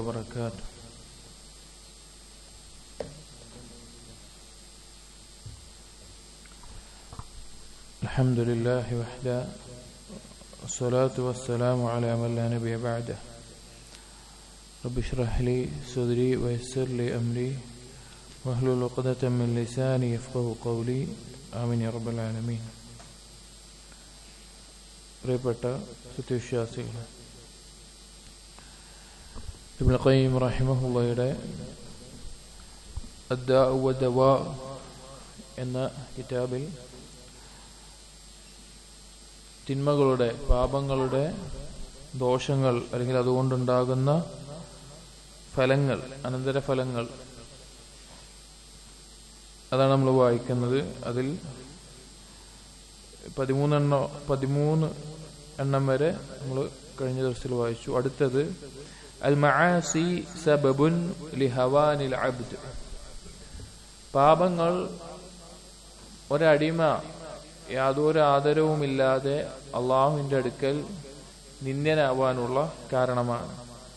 وبركاته الحمد لله وحده والصلاة والسلام على من لا نبي بعده رب اشرح لي صدري ويسر لي أمري واحلل عقدة من لساني يفقه قولي آمين يا رب العالمين പ്രിയപ്പെട്ട സത്യവിശ്വാസികൾ ഇബ്ൻ ഖയ്യിം റഹിമഹുള്ളയുടെ അദ്ദാഉ വദവാ എന്ന കിതാബിൽ തിന്മകളുടെ പാപങ്ങളുടെ ദോഷങ്ങൾ അല്ലെങ്കിൽ അതുകൊണ്ടുണ്ടാകുന്ന ഫലങ്ങൾ അനന്തരഫലങ്ങൾ അതാണ് നമ്മൾ വായിക്കുന്നത് അതിൽ പതിമൂന്നെണ്ണോ പതിമൂന്ന് എണ്ണം വരെ നമ്മൾ കഴിഞ്ഞ ദിവസത്തിൽ വായിച്ചു അടുത്തത് അൽ മആസി സബബുൻ ലിഹവാനിൽ അബ്ദ് പാപങ്ങൾ ഒരടിമ യാതൊരു ആദരവുമില്ലാതെ അള്ളാഹുവിന്റെ അടുക്കൽ നിന്ദനാവാനുള്ള കാരണമാണ്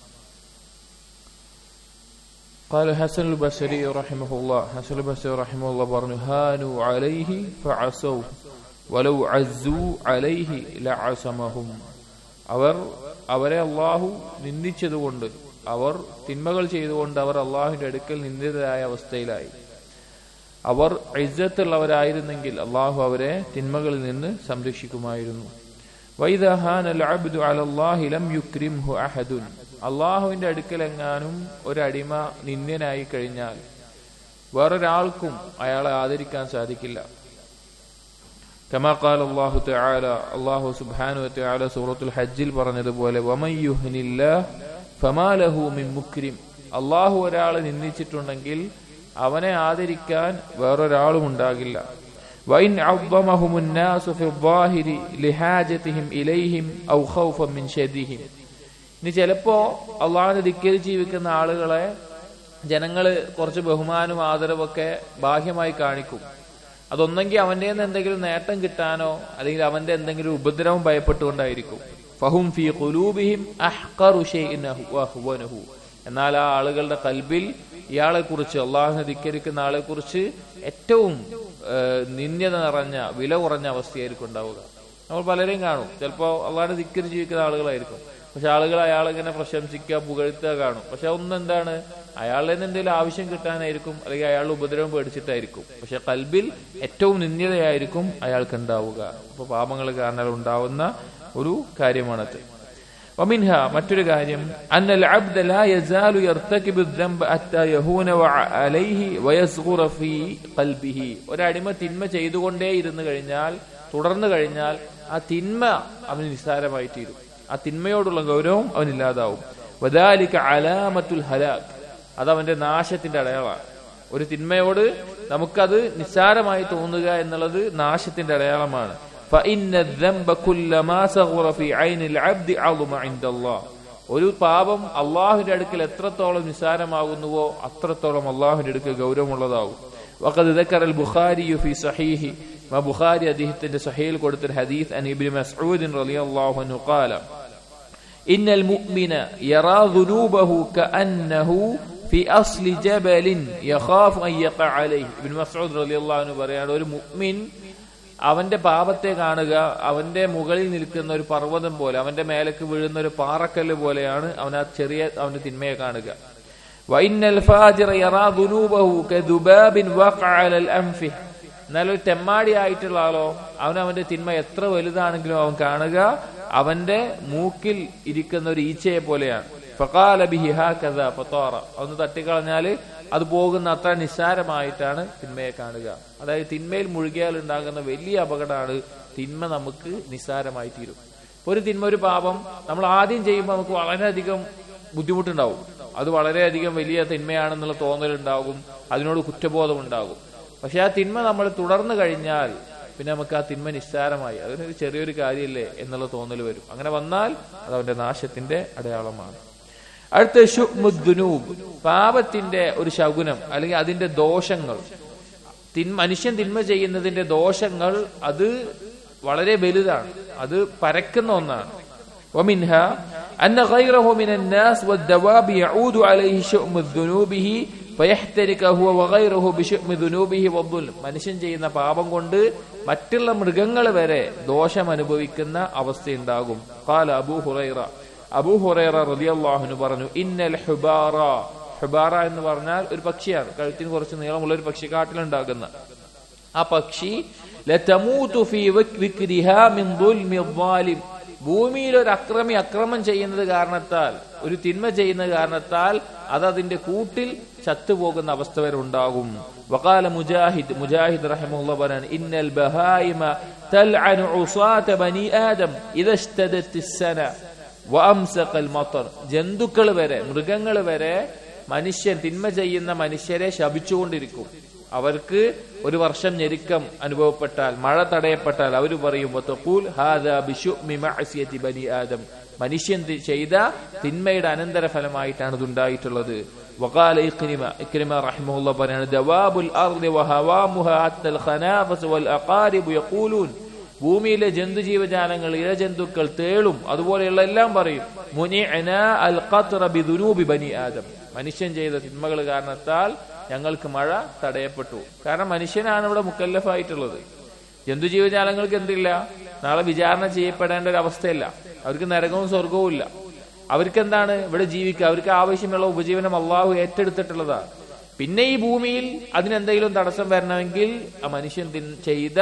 قال حسن البصري رحمه الله حسن البصري رحمه الله പറഞ്ഞു هانوا عليه فعصوا ولو عزوا عليه لعصمهم അവർ അവരെ അള്ളാഹു നിന്ദിച്ചതുകൊണ്ട് അവർ തിന്മകൾ ചെയ്തുകൊണ്ട് അവർ അള്ളാഹുവിന്റെ അടുക്കൽ നിന്ദിതരായ അവസ്ഥയിലായി അവർ ഇജ്ജത്തുള്ളവരായിരുന്നെങ്കിൽ അള്ളാഹു അവരെ തിന്മകളിൽ നിന്ന് സംരക്ഷിക്കുമായിരുന്നു അള്ളാഹുവിന്റെ അടുക്കലെങ്ങാനും ഒരടിമ നിന്ദ്യനായി കഴിഞ്ഞാൽ വേറൊരാൾക്കും അയാളെ ആദരിക്കാൻ സാധിക്കില്ല كما قال الله تعالى الله سبحانه وتعالى سورة الحج പറഞ്ഞതുപോലെ ومن يهن الله فما له من مكرم അള്ളാഹു ഒരാളെ നിന്ദിച്ചിട്ടുണ്ടെങ്കിൽ അവനെ ആദരിക്കാൻ വേറൊരാളും ഉണ്ടാകില്ല وإن عظمهم الناس في الظاهر لحاجتهم إليهم أو خوفا من شدهم ഇനി ചിലപ്പോ അള്ളാഹിനെ ധിക്കരി ജീവിക്കുന്ന ആളുകളെ ജനങ്ങള് കുറച്ച് ബഹുമാനവും ആദരവൊക്കെ ബാഹ്യമായി കാണിക്കും അതൊന്നെങ്കിൽ അവന്റെ എന്തെങ്കിലും നേട്ടം കിട്ടാനോ അല്ലെങ്കിൽ അവന്റെ എന്തെങ്കിലും ഉപദ്രവം ഭയപ്പെട്ടുകൊണ്ടായിരിക്കും ഫഹും ഫി ഖുലൂബിഹിം അഹ്ഖറു ഷൈഇൻ വഹുവനഹു എന്നാൽ ആ ആളുകളുടെ കൽബിൽ ഇയാളെ കുറിച്ച് അള്ളാഹുനെ ധിക്കരിക്കുന്ന ആളെ കുറിച്ച് ഏറ്റവും നിന്ദ്യത നിറഞ്ഞ വില കുറഞ്ഞ അവസ്ഥയായിരിക്കും ഉണ്ടാവുക നമ്മൾ പലരെയും കാണും ചിലപ്പോ അള്ളാഹിനെ ധിക്കരി ജീവിക്കുന്ന ആളുകളായിരിക്കും പക്ഷെ ആളുകൾ അയാളിങ്ങനെ പ്രശംസിക്കുക പുകഴ്ത്തുക കാണും പക്ഷെ ഒന്നെന്താണ് അയാളുടെ നിന്ന് എന്തെങ്കിലും ആവശ്യം കിട്ടാനായിരിക്കും അല്ലെങ്കിൽ അയാളുടെ ഉപദ്രവം പേടിച്ചിട്ടായിരിക്കും പക്ഷെ കൽബിൽ ഏറ്റവും നിന്ദ്യതയായിരിക്കും അയാൾക്ക് ഉണ്ടാവുക അപ്പൊ പാപങ്ങൾ കാരണം ഉണ്ടാവുന്ന ഒരു കാര്യമാണത് ومنها മറ്റൊരു കാര്യം أن العبد لا يزال يرتكب الذنب حتى يهون عليه ويصغر في قلبه ഒരടിമ തിന്മ ചെയ്തുകൊണ്ടേ ഇരുന്നു കഴിഞ്ഞാൽ തുടർന്നു കഴിഞ്ഞാൽ ആ തിന്മ അവന് നിസ്സാരമായി തീരും ആ തിന്മയോടുള്ള ഗൗരവം അവനില്ലാതാവും വദാലിക അലാമത്തുൽ ഹലാഖ് അത് അവന്റെ നാശത്തിന്റെ അടയാളമാണ് ഒരു തിന്മയോട് നമുക്കത് നിസ്സാരമായി തോന്നുക എന്നുള്ളത് നാശത്തിന്റെ അടയാളമാണ് ഒരു പാപം അള്ളാഹുവിന്റെ അടുക്കൽ എത്രത്തോളം നിസ്സാരമാകുന്നുവോ അത്രത്തോളം അള്ളാഹുവിന്റെ അടുക്കൽ ഗൗരവമുള്ളതാവും وقد ذكر البخاري في صحيحه ما بخاري അദ്ദേഹത്തിന്റെ സഹീൽ കൊടുത്ത ഹദീസ് عن ابن مسعود رضي الله عنه قال إن المؤمن يرى ذنوبه كأنه في أصل جبل يخاف أن يقع عليه ابن مسعود رضي الله عنه പറയാണ് ഒരു മുഅ്മിൻ അവന്റെ പാപത്തെ കാണുക അവന്റെ മുകളിൽ നിൽക്കുന്ന ഒരു പർവ്വതം പോലെ അവന്റെ മേലേക്ക് വീഴുന്ന ഒരു പാറക്കല്ല് പോലെയാണ് അവൻ ആ ചെറിയ അവന്റെ തിന്മയെ കാണുക വൈനൽ ഫാജിറ യറാ ദുനൂബഹു കദുബാബിൻ വഖഅ അലൽ അൻഫി എന്നാൽ ഒരു തെമ്മാടി ആയിട്ടുള്ള ആളോ അവൻ അവന്റെ തിന്മ എത്ര വലുതാണെങ്കിലും അവൻ കാണുക അവന്റെ മൂക്കിൽ ഇരിക്കുന്ന ഒരു ഈച്ചയെ പോലെയാണ് ഫഖാല ബിഹി ഹാകദ ഫതാറ ഒന്ന് തട്ടിക്കളഞ്ഞാല് അത് പോകുന്ന അത്ര നിസ്സാരമായിട്ടാണ് തിന്മയെ കാണുക അതായത് തിന്മയിൽ മുഴുകിയാൽ ഉണ്ടാകുന്ന വലിയ അപകടമാണ് തിന്മ നമുക്ക് നിസ്സാരമായി തീരും ഒരു തിന്മ ഒരു പാപം നമ്മൾ ആദ്യം ചെയ്യുമ്പോൾ നമുക്ക് വളരെയധികം ബുദ്ധിമുട്ടുണ്ടാവും അത് വളരെയധികം വലിയ തിന്മയാണെന്നുള്ള തോന്നലുണ്ടാകും അതിനോട് കുറ്റബോധം ഉണ്ടാകും പക്ഷെ ആ തിന്മ നമ്മൾ തുടർന്നു കഴിഞ്ഞാൽ പിന്നെ നമുക്ക് ആ തിന്മ നിസ്സാരമായി അതിനൊരു ചെറിയൊരു കാര്യമല്ലേ എന്നുള്ള തോന്നൽ വരും അങ്ങനെ വന്നാൽ അത് അവന്റെ നാശത്തിന്റെ അടയാളമാണ് അടുത്ത ഷുമുദ്ദുനൂബ് പാപത്തിന്റെ ഒരു ശകുനം അല്ലെങ്കിൽ അതിന്റെ ദോഷങ്ങൾ തിന്മ മനുഷ്യൻ തിന്മ ചെയ്യുന്നതിന്റെ ദോഷങ്ങൾ അത് വളരെ വലുതാണ് അത് പരക്കുന്ന ഒന്നാണ് ومنها أن غيره من الناس والدواب يعود عليه شؤم ذنوبه فيحترك هو وغيره بشؤم ذنوبه والظلم മനുഷ്യൻ ചെയ്യുന്ന പാപം കൊണ്ട് മറ്റുള്ള മൃഗങ്ങൾ വരെ ദോഷം അനുഭവിക്കുന്ന അവസ്ഥയുണ്ടാകും قال അബൂ ഹുറൈറ അബൂ ഹുറൈറ റളിയല്ലാഹു പറഞ്ഞു ഇന്നൽ ഹുബാറ ഹുബാറ എന്ന് പറഞ്ഞാൽ ഒരു പക്ഷിയാണ് കഴുത്തിന് കുറച്ച് നീളമുള്ള ഒരു പക്ഷി കാട്ടിലുണ്ടാകുന്ന ആ പക്ഷി ലതമൂതു ഫീ വിക്രിഹാ മിൻ ദുൽമി ദ്വാലിം ഭൂമിയിൽ ഒരു അക്രമി അക്രമം ചെയ്യുന്നത് കാരണത്താൽ ഒരു തിന്മ ചെയ്യുന്ന കാരണത്താൽ അത് അതിന്റെ കൂട്ടിൽ ചത്തുപോകുന്ന അവസ്ഥ വരെ ഉണ്ടാകും وقال مجاهد مجاهد رحمه الله പറയാൻ إن البهائم تلعن عصاة بني آدم إذا اشتدت السنة وأمسق المطر ജന്തുക്കൾ വരെ മൃഗങ്ങൾ വരെ മനുഷ്യൻ തിന്മ ചെയ്യുന്ന മനുഷ്യരെ ശപിച്ചുകൊണ്ടിരിക്കും അവർക്ക് ഒരു വർഷം ഞെരുക്കം അനുഭവപ്പെട്ടാൽ മഴ തടയപ്പെട്ടാൽ അവർ പറയും "വതഖൂൽ ഹാദാ ബിശുഅ്മി മഅസിയതി ബനി ആദം മനുഷ്യൻ തി- ചെയ്ത തിന്മയുടെ അനന്തര ഫലമായിട്ടാണ് ഇതുണ്ടായിട്ടുള്ളത് وقال إكرمة إكرمة رحمه الله പറയാണ് دواب الأرض وهوامها حتى الخنافس والأقارب يقولون ഭൂമിയിലെ ജന്തുജീവജാലങ്ങൾ ഇഴജന്തുക്കൾ തേളും അതുപോലെയുള്ള എല്ലാം പറയും മുനിഅന അൽ ഖത്ര ബിദുനൂബി ബനി ആദം മനുഷ്യൻ ചെയ്ത തിന്മകൾ കാരണത്താൽ ഞങ്ങൾക്ക് മഴ തടയപ്പെട്ടു കാരണം മനുഷ്യനാണ് ഇവിടെ മുക്കല്ലഫായിട്ടുള്ളത് ജന്തുജീവജാലങ്ങൾക്ക് എന്തില്ല നാളെ വിചാരണ ചെയ്യപ്പെടേണ്ട ഒരു അവസ്ഥയല്ല അവർക്ക് നരകവും സ്വർഗവും ഇല്ല അവർക്ക് എന്താണ് ഇവിടെ ജീവിക്കുക അവർക്ക് ആവശ്യമുള്ള ഉപജീവനം അള്ളാഹു ഏറ്റെടുത്തിട്ടുള്ളതാണ് പിന്നെ ഈ ഭൂമിയിൽ അതിനെന്തെങ്കിലും തടസ്സം വരണമെങ്കിൽ ആ മനുഷ്യൻ തിൻ- ചെയ്ത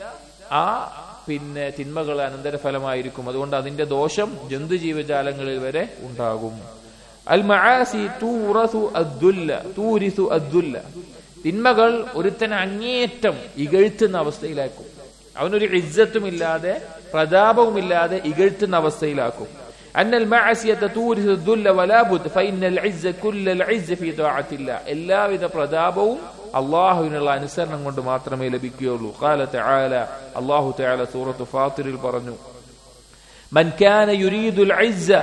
ആ പിന്നെ തിന്മകൾ അനന്തരഫലമായിരിക്കും അതുകൊണ്ട് അതിന്റെ ദോഷം ജന്തുജീവജാലങ്ങളിൽ വരെ ഉണ്ടാകും അൽ മആസി തൂറസു അദ്ദുല്ല തൂരിസു അദ്ദുല്ല തിന്മകൾ ഒരുത്തനെ അങ്ങേയറ്റം ഇകഴ്ത്തുന്ന അവസ്ഥയിലാക്കും അവനൊരു ഇജ്ജത്തുമില്ലാതെ പ്രതാപവുമില്ലാതെ ഇകഴ്ത്തുന്ന അവസ്ഥയിലാക്കും أن المعصية تورث الذل ولا بد فإن العز كل العز في طاعة الله എല്ലാവിധ പ്രതാപവും അള്ളാഹുവിനുള്ള അനുസരണം കൊണ്ട് മാത്രമേ ലഭിക്കുകയുള്ളൂ قال تعالى അള്ളാഹു تعالى സൂറത്ത് ഫാത്തിറിൽ പറഞ്ഞു من كان يريد العزة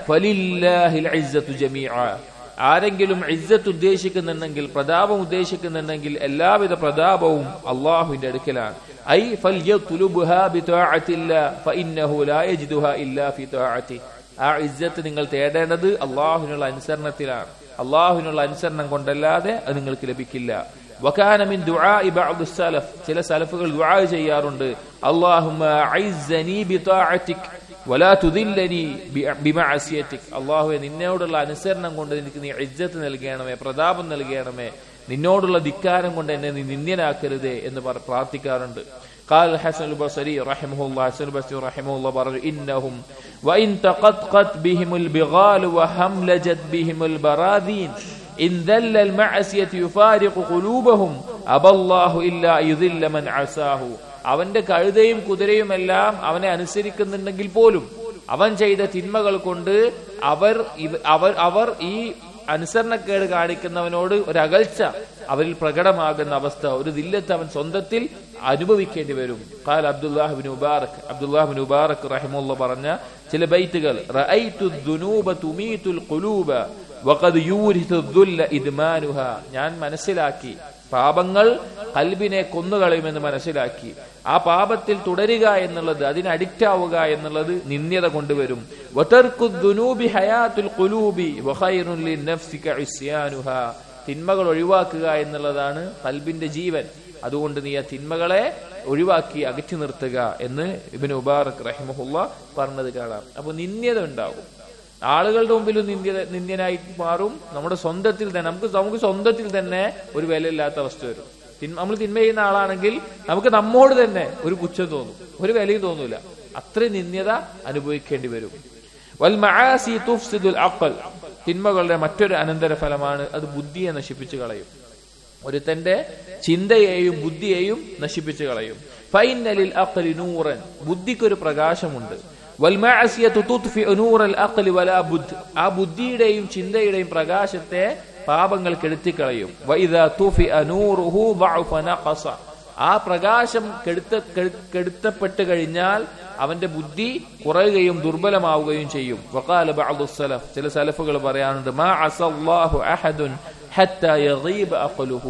فلله العزة جميعا ആരെങ്കിലും ഇജ്ജത്ത് ഉദ്ദേശിക്കുന്നുണ്ടെങ്കിൽ പ്രതാപം ഉദ്ദേശിക്കുന്നുണ്ടെങ്കിൽ എല്ലാവിധ പ്രതാപവും അള്ളാഹുവിന്റെ അടുക്കലാണ് ഐ ഫൽയത്ലുബ്ഹാ ബിതാഅത്തില്ലാ ഫഇന്നഹു ലാ യജിദുഹാ ഇല്ലാ ഫി താഅത്തി ആ ഇജ്ജത്ത് നിങ്ങൾ തേടേണ്ടത് അള്ളാഹുവിനുള്ള അനുസരണത്തിലാണ് അള്ളാഹുവിനുള്ള അനുസരണം കൊണ്ടല്ലാതെ അത് നിങ്ങൾക്ക് ലഭിക്കില്ല വകാന മിൻ ദുആഇ ബഅദ് സലഫ് ചില സലഫുകൾ ദുആ ചെയ്യാറുണ്ട് അല്ലാഹുമ്മ അഇസ്സനി ബിതാഅതിക് വലാ തുദില്ലനി ബിമഅസിയതിക് അല്ലാഹുവേ നിന്നോടുള്ള അനുസരണം കൊണ്ട് എനിക്ക് നീ ഇജ്ജത്ത് നൽകണമേ പ്രതാപം നൽകണമേ നിന്നോടുള്ള ധിക്കാരം കൊണ്ട് എന്നെ നീ നിന്ദ്യനാക്കരുതേ എന്ന് പറ- പ്രാർത്ഥിക്കാറുണ്ട് قال الحسن البصري رحمه الله حسن البصري رحمه الله برضو إنهم وإن تقطقت بهم البغال وهملجت بهم البراذين إن ذل المعصية يفارق قلوبهم أبى الله إلا يذل من عساه അവന്റെ കഴുതയും കുതിരയും എല്ലാം അവനെ അനുസരിക്കുന്നുണ്ടെങ്കിൽ പോലും അവൻ ചെയ്ത തിന്മകൾ കൊണ്ട് അവർ ഇവ- അവർ അവർ ഈ അനുസരണക്കേട് കാണിക്കുന്നവനോട് ഒരു അകൽച്ച അവരിൽ പ്രകടമാകുന്ന അവസ്ഥ ഒരു ദില്ലത്ത് അവൻ സ്വന്തത്തിൽ അനുഭവിക്കേണ്ടി വരും ഖാൽ അബ്ദുല്ലാഹിബിൻ മുബാറക് അബ്ദുല്ലാഹിബിൻ മുബാറക് റഹിമുള്ള പറഞ്ഞ ചില ബൈത്തുകൾ റഅയ്തു ദുനൂബ തുമീതുൽ ഖുലൂബ വഖദ് യൂരിഥു ദുല്ല ഇദ്മാനുഹ ഞാൻ മനസ്സിലാക്കി പാപങ്ങൾ കൽബിനെ കൊന്നുകളയുമെന്ന് മനസ്സിലാക്കി ആ പാപത്തിൽ തുടരുക എന്നുള്ളത് അതിന് അഡിക്റ്റ് ആവുക എന്നുള്ളത് നിന്ദ്യത കൊണ്ടുവരും വതർക്കു ദുനൂബി ഹയാത്തുൽ ഖുലൂബി വഖൈറുൻ ലിന്നഫ്സിക ഇസ്യാനുഹാ തിന്മകൾ ഒഴിവാക്കുക എന്നുള്ളതാണ് കൽബിന്റെ ജീവൻ അതുകൊണ്ട് നീ ആ തിന്മകളെ ഒഴിവാക്കി അകറ്റി നിർത്തുക എന്ന് ഇബിന് ഉബാറക് റഹിമഹുല്ല പറഞ്ഞത് കാണാം അപ്പൊ നിന്ദ്യത ഉണ്ടാകും ആളുകളുടെ മുമ്പിൽ നിന്ദ്യ നിന്ദ്യനായി മാറും നമ്മുടെ സ്വന്തത്തിൽ തന്നെ നമുക്ക് നമുക്ക് സ്വന്തത്തിൽ തന്നെ ഒരു വിലയില്ലാത്ത അവസ്ഥ വരും തിന്മ- നമ്മൾ തിന്മ ചെയ്യുന്ന ആളാണെങ്കിൽ നമുക്ക് നമ്മോട് തന്നെ ഒരു പുച്ഛം തോന്നും ഒരു വിലയും തോന്നൂല അത്രയും നിന്ദ്യത അനുഭവിക്കേണ്ടി വരും വൽ മആസി തുഫ്സിദുൽ അഖൽ തിന്മകളുടെ മറ്റൊരു അനന്തര ഫലമാണ് അത് ബുദ്ധിയെ നശിപ്പിച്ചു കളയും ഒരുത്തന്റെ ചിന്തയെയും ബുദ്ധിയെയും നശിപ്പിച്ചു കളയും ഫൈനലിൽ അഖലി നൂറൻ ബുദ്ധിക്കൊരു പ്രകാശമുണ്ട് വൽമഅസിയത്തു തുത്ഫിഉ നൂറൽ അഖലി വലാ ബുദ്ധ് ആ ബുദ്ധിയുടെയും ചിന്തയുടെയും പ്രകാശത്തെ പാപങ്ങൾ കെടുത്തിക്കളയും വഇദാ തുഫിഅ നൂറുഹു ضعف നഖസ ആ പ്രകാശം കെടുത്ത കെടു- കെടുത്തപ്പെട്ട് കഴിഞ്ഞാൽ അവന്റെ ബുദ്ധി കുറയുകയും ദുർബലമാവുകയും ചെയ്യും വഖാല ബഅദു സലഫ് ചില സലഫുകൾ പറയാനുണ്ട് മാ അസല്ലാഹു അഹദുൻ ഹത്താ യഗീബ അഖലുഹു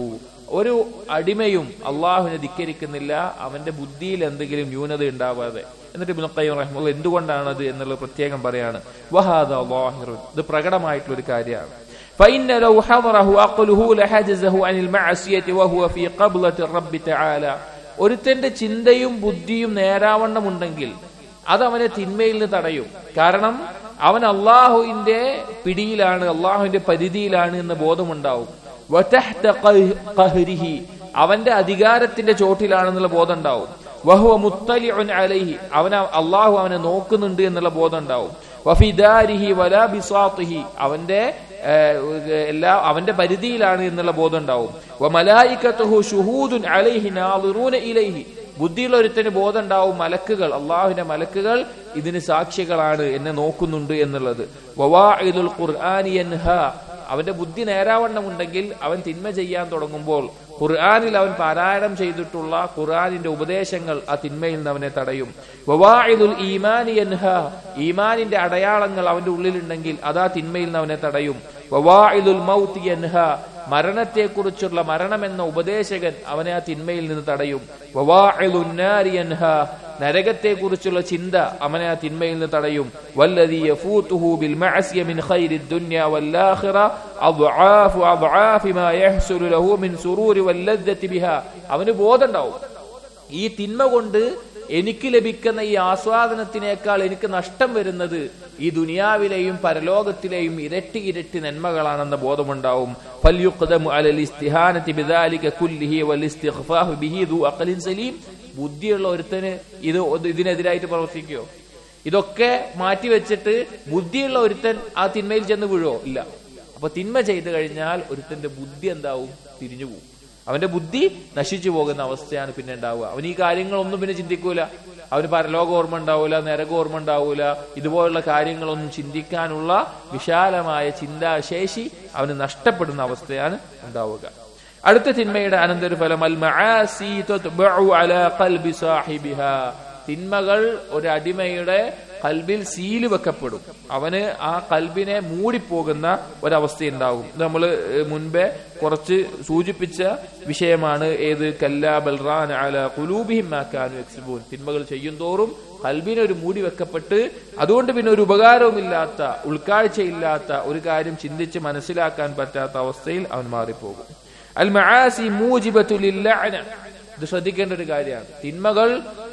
ഒരു അടിമയും അള്ളാഹുവിനെ ധിക്കരിക്കുന്നില്ല അവന്റെ ബുദ്ധിയിൽ എന്തെങ്കിലും ന്യൂനത ഉണ്ടാവാതെ എന്നിട്ട് ഇബ്നു ഖയ്യിം റഹ്മുള്ള എന്തുകൊണ്ടാണത് എന്നുള്ളത് പ്രത്യേകം പറയാണ് വഹാദ ളാഹിറുൻ ഇത് പ്രകടമായിട്ടുള്ള ഒരു കാര്യമാണ് فإن لو حضره عقله لحجزه عن المعصية وهو في قبلة الرب تعالى ഒരുത്തന്റെ ചിന്തയും ബുദ്ധിയും നേരാവണ്ണമുണ്ടെങ്കിൽ അത് അവനെ തിന്മയിൽ നിന്ന് തടയും കാരണം അവൻ അള്ളാഹുവിന്റെ പിടിയിലാണ് അള്ളാഹുവിന്റെ പരിധിയിലാണ് എന്ന ബോധമുണ്ടാവും വതഹ്ത ഖഹ്- ഖഹ്രിഹി അവന്റെ അധികാരത്തിന്റെ ചോട്ടിലാണെന്നുള്ള ബോധം ഉണ്ടാവും വഹുവ മുത്തലിഉൻ അലൈഹി അവന അള്ളാഹു അവനെ നോക്കുന്നുണ്ട് എന്നുള്ള ബോധം ഉണ്ടാവും വഫിദാരിഹി വലാ ബിസാത്തിഹി അവന്റെ ഏഹ്, എല്ലാ അവന്റെ പരിധിയിലാണ് എന്നുള്ള ബോധം ഉണ്ടാവും വമലായികത്തുഹു ഷുഹൂദുൻ അലൈഹി നാളിറൂന ഇലൈഹി ബുദ്ധിയുള്ള ഒരുത്തന് ബോധം ഉണ്ടാവും മലക്കുകൾ അള്ളാഹുവിന്റെ മലക്കുകൾ ഇതിന് സാക്ഷികളാണ് എന്നെ നോക്കുന്നുണ്ട് എന്നുള്ളത് വവാഇദുൽ ഖുർആനി യൻഹ അവന്റെ ബുദ്ധി നേരാവണ്ണമുണ്ടെങ്കിൽ അവൻ തിന്മ ചെയ്യാൻ തുടങ്ങുമ്പോൾ ഖുർആനിൽ അവൻ പാരായണം ചെയ്തിട്ടുള്ള ഖുർആനിന്റെ ഉപദേശങ്ങൾ ആ തിന്മയിൽ നിന്ന് അവനെ തടയും വവാഇദുൽ ഈമാനി യൻഹ ഈമാനിന്റെ അടയാളങ്ങൾ അവന്റെ ഉള്ളിലുണ്ടെങ്കിൽ അതാ തിന്മയിൽ നിന്ന് അവനെ തടയും വവാഇദുൽ മൗത്ത് യൻഹ മരണത്തെക്കുറിച്ചുള്ള മരണം എന്ന ഉപദേശകൻ അവനെ ആ തിന്മയിൽ നിന്ന് തടയും വവാഇദുൻ നാരി യൻഹ നരകത്തെക്കുറിച്ചുള്ള ചിന്ത അവനെ ആ തിന്മയിൽ നിന്ന് തടയും വല്ലദീ യഫൂതുഹു ബിൽ മഅസിയ മിൻ ഖൈരി ദുനിയ വല്ലാഖിറ അദ്ആഫു അദ്ആഫി മാ യഹ്സുലു ലഹു മിൻ സുറൂരി വല്ലദ്ദതി ബിഹാ അവന് ബോധമുണ്ടാവും ഈ തിന്മ കൊണ്ട് എനിക്ക് ലഭിക്കുന്ന ഈ ആസ്വാദനത്തിനേക്കാൾ എനിക്ക് നഷ്ടം വരുന്നത് ഈ ദുനിയാവിലെയും പരലോകത്തിലെയും ഇരട്ടി ഇരട്ടി നന്മകളാണെന്ന ബോധമുണ്ടാവും ഫല്യുഖ്ദമു അലൽ ഇസ്തിഹാനതി ബിദാലിക കുല്ലിഹി വൽ ഇസ്തിഗ്ഫാഹു ബിഹി ദു അഖലിൻ സലീം ബുദ്ധിയുള്ള ഒരുത്തന് ഇത് ഒന്ന് ഇതിനെതിരായിട്ട് പ്രവർത്തിക്കുകയോ ഇതൊക്കെ മാറ്റി വെച്ചിട്ട് ബുദ്ധിയുള്ള ഒരുത്തൻ ആ തിന്മയിൽ ചെന്ന് വീഴോ ഇല്ല അപ്പൊ തിന്മ ചെയ്തു കഴിഞ്ഞാൽ ഒരുത്തന്റെ ബുദ്ധി എന്താവും തിരിഞ്ഞു പോകും അവന്റെ ബുദ്ധി നശിച്ചു പോകുന്ന അവസ്ഥയാണ് പിന്നെ ഉണ്ടാവുക അവൻ ഈ കാര്യങ്ങളൊന്നും പിന്നെ ചിന്തിക്കൂല അവന് പരലോക ഓർമ്മ ഉണ്ടാവൂല നരക ഓർമ്മ ഉണ്ടാവൂല ഇതുപോലുള്ള കാര്യങ്ങളൊന്നും ചിന്തിക്കാനുള്ള വിശാലമായ ചിന്താശേഷി അവന് നഷ്ടപ്പെടുന്ന അവസ്ഥയാണ് ഉണ്ടാവുക അടുത്ത തിന്മയുടെ അനന്തരഫലം അൽ മആസി തത്ബഉ അലാ ഖൽബി സാഹിബിഹാ തിന്മകൾ ഒരു അടിമയുടെ കൽബിൽ സീല് വെക്കപ്പെടും അവന് ആ കൽബിനെ മൂടിപ്പോകുന്ന ഒരവസ്ഥയുണ്ടാകും ഇത് നമ്മൾ മുൻപേ കുറച്ച് സൂചിപ്പിച്ച വിഷയമാണ് ഏത് കല്ലാ ബൽറാൻ അല കുലൂബിഹിം മാക്കാനു എക്സിബൂൻ തിന്മകൾ ചെയ്യുന്തോറും കൽബിനെ ഒരു മൂടി വെക്കപ്പെട്ട് അതുകൊണ്ട് പിന്നെ ഒരു ഉപകാരവുമില്ലാത്ത ഉൾക്കാഴ്ചയില്ലാത്ത ഒരു കാര്യം ചിന്തിച്ച് മനസ്സിലാക്കാൻ പറ്റാത്ത അവസ്ഥയിൽ അവൻ മാറിപ്പോകും അൽ മആസി മൂജിബത്തു ലില്ലഅന ഇത് ശ്രദ്ധിക്കേണ്ട ഒരു കാര്യമാണ് തിന്മകൾ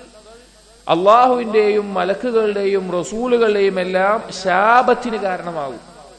അള്ളാഹുവിന്റെയും മലക്കുകളുടെയും റസൂലുകളുടെയും എല്ലാം ശാപത്തിന് കാരണമാകും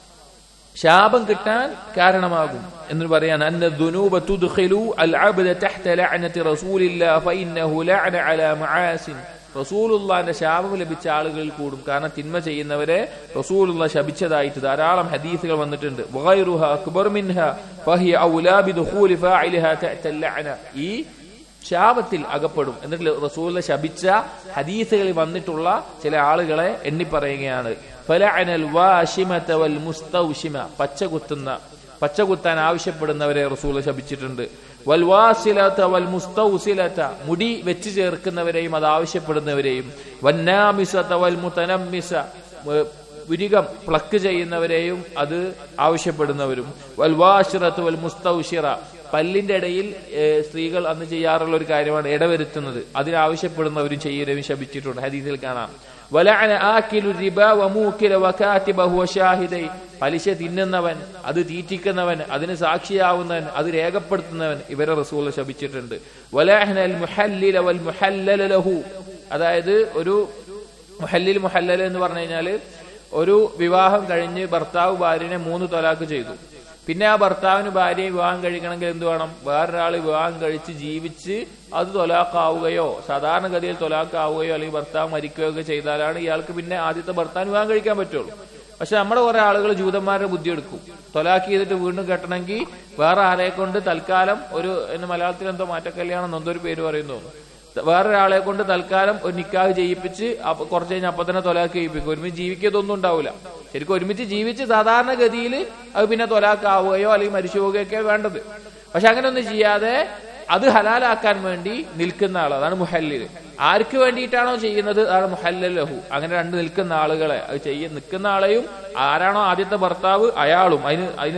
ശാപം കിട്ടാൻ കാരണമാകും എന്ന് പറയാൻ അന്ന ദുനൂബ തുദ്ഖിലു അൽ അബ്ദ തഹ്ത ലഅനതി റസൂലില്ലാഹ് ഫഇന്നഹു ലഅന അലാ മആസിൻ റസൂലുള്ളാന്റെ ശാപം ലഭിച്ച ആളുകൾ കൂടും കാരണം തിന്മ ചെയ്യുന്നവരെ റസൂലുള്ള ശപിച്ചതായിട്ട് ധാരാളം ഹദീസുകൾ വന്നിട്ടുണ്ട് വഗൈറുഹ അക്ബർ മിൻഹ ഫഹിയ ഔലാ ബിദുഖൂലി ഫാഇലിഹാ തഅത ലഅന ഈ ശാപത്തിൽ അകപ്പെടും എന്നിട്ട് റസൂലിനെ ശപിച്ച ഹദീസുകളിൽ വന്നിട്ടുള്ള ചില ആളുകളെ എണ്ണി പറയുകയാണ് ഫലഅനൽ വാശിമത വൽ മുസ്തൗശിമ പച്ചകുത്തുന്ന പച്ചകുത്താൻ ആവശ്യപ്പെടുന്നവരെ റസൂൽ ശപിച്ചിട്ടുണ്ട് വൽ വാസിലത വൽ മുസ്തൗസിലത മുടി വെച്ച് ചേർക്കുന്നവരെയും അത് ആവശ്യപ്പെടുന്നവരെയും വന്നാമിസത വൽ മുതനമ്മിസ ഏഹ് പുരികം പ്ലക്ക് ചെയ്യുന്നവരെയും അത് ആവശ്യപ്പെടുന്നവരും വൽ വാഷിറത്ത് വൽ മുസ്തൗഷിറ പല്ലിന്റെ ഇടയിൽ ഏഹ്, സ്ത്രീകൾ അന്ന് ചെയ്യാറുള്ള ഒരു കാര്യമാണ് ഇടവരുത്തുന്നത് അതിനാവശ്യപ്പെടുന്നവരും ചെയ്യുന്നവരും ശപിച്ചിട്ടുണ്ട് ഹദീസിൽ കാണാം വലഅന ആക്കിലു റിബ വമൂക്കില വകാതിബഹു വശാഹിദൈ പലിശ തിന്നുന്നവൻ അത് തീറ്റിക്കുന്നവൻ അതിന് സാക്ഷിയാവുന്നവൻ അത് രേഖപ്പെടുത്തുന്നവൻ ഇവരെ റസൂൽ ശപിച്ചിട്ടുണ്ട് വലഅഹനൽ മുഹല്ലില വൽ മുഹല്ലല ലഹു അതായത് ഒരു മുഹല്ലിൽ മുഹല്ലൽ എന്ന് പറഞ്ഞു കഴിഞ്ഞാല് ഒരു വിവാഹം കഴിഞ്ഞ് ഭർത്താവ് ഭാര്യനെ മൂന്ന് തൊലാക്ക് ചെയ്തു പിന്നെ ആ ഭർത്താവിന് ഭാര്യയെ വിവാഹം കഴിക്കണമെങ്കിൽ എന്ത് വേണം വേറൊരാൾ വിവാഹം കഴിച്ച് ജീവിച്ച് അത് തൊലാക്കാവുകയോ സാധാരണഗതിയിൽ തൊലാക്കാവുകയോ അല്ലെങ്കിൽ ഭർത്താവ് മരിക്കുകയോ ഒക്കെ ചെയ്താലാണ് ഇയാൾക്ക് പിന്നെ ആദ്യത്തെ ഭർത്താവിന് വിവാഹം കഴിക്കാൻ പറ്റുള്ളൂ പക്ഷെ നമ്മുടെ കുറെ ആളുകൾ ജൂതന്മാരുടെ ബുദ്ധി എടുക്കും തൊലാക്ക് ചെയ്തിട്ട് വീണ്ടും കെട്ടണമെങ്കിൽ വേറെ ആരെ കൊണ്ട് തൽക്കാലം ഒരു എന്നെ മലയാളത്തിൽ എന്തോ മാറ്റക്കല്യാണം എന്തോ ഒരു പേര് പറയുന്നു വേറൊരാളെ കൊണ്ട് തൽക്കാലം ഒരു നിക്കാഹ് ചെയ്യിപ്പിച്ച് അപ്പൊ കുറച്ച് കഴിഞ്ഞ് അപ്പൊ തന്നെ തൊലാക്ക് ചെയ്യിപ്പിക്കും ഒരുമിച്ച് ജീവിക്കതൊന്നും ഉണ്ടാവില്ല ശരിക്കും ഒരുമിച്ച് ജീവിച്ച് സാധാരണഗതിയിൽ അത് പിന്നെ തൊലാക്കാവുകയോ അല്ലെങ്കിൽ മരിച്ചു പോവുകയൊക്കെ വേണ്ടത് പക്ഷെ അങ്ങനെ ഒന്നും ചെയ്യാതെ അത് ഹലാലാക്കാൻ വേണ്ടി നിൽക്കുന്ന ആൾ അതാണ് മുഹല്ലിൽ ആർക്ക് വേണ്ടിയിട്ടാണോ ചെയ്യുന്നത് അതാണ് മുഹല്ലഹു അങ്ങനെ രണ്ട് നിൽക്കുന്ന ആളുകളെ അത് ചെയ്യ നിൽക്കുന്ന ആളെയും ആരാണോ ആദ്യത്തെ ഭർത്താവ് അയാളും അതിന് അതിന്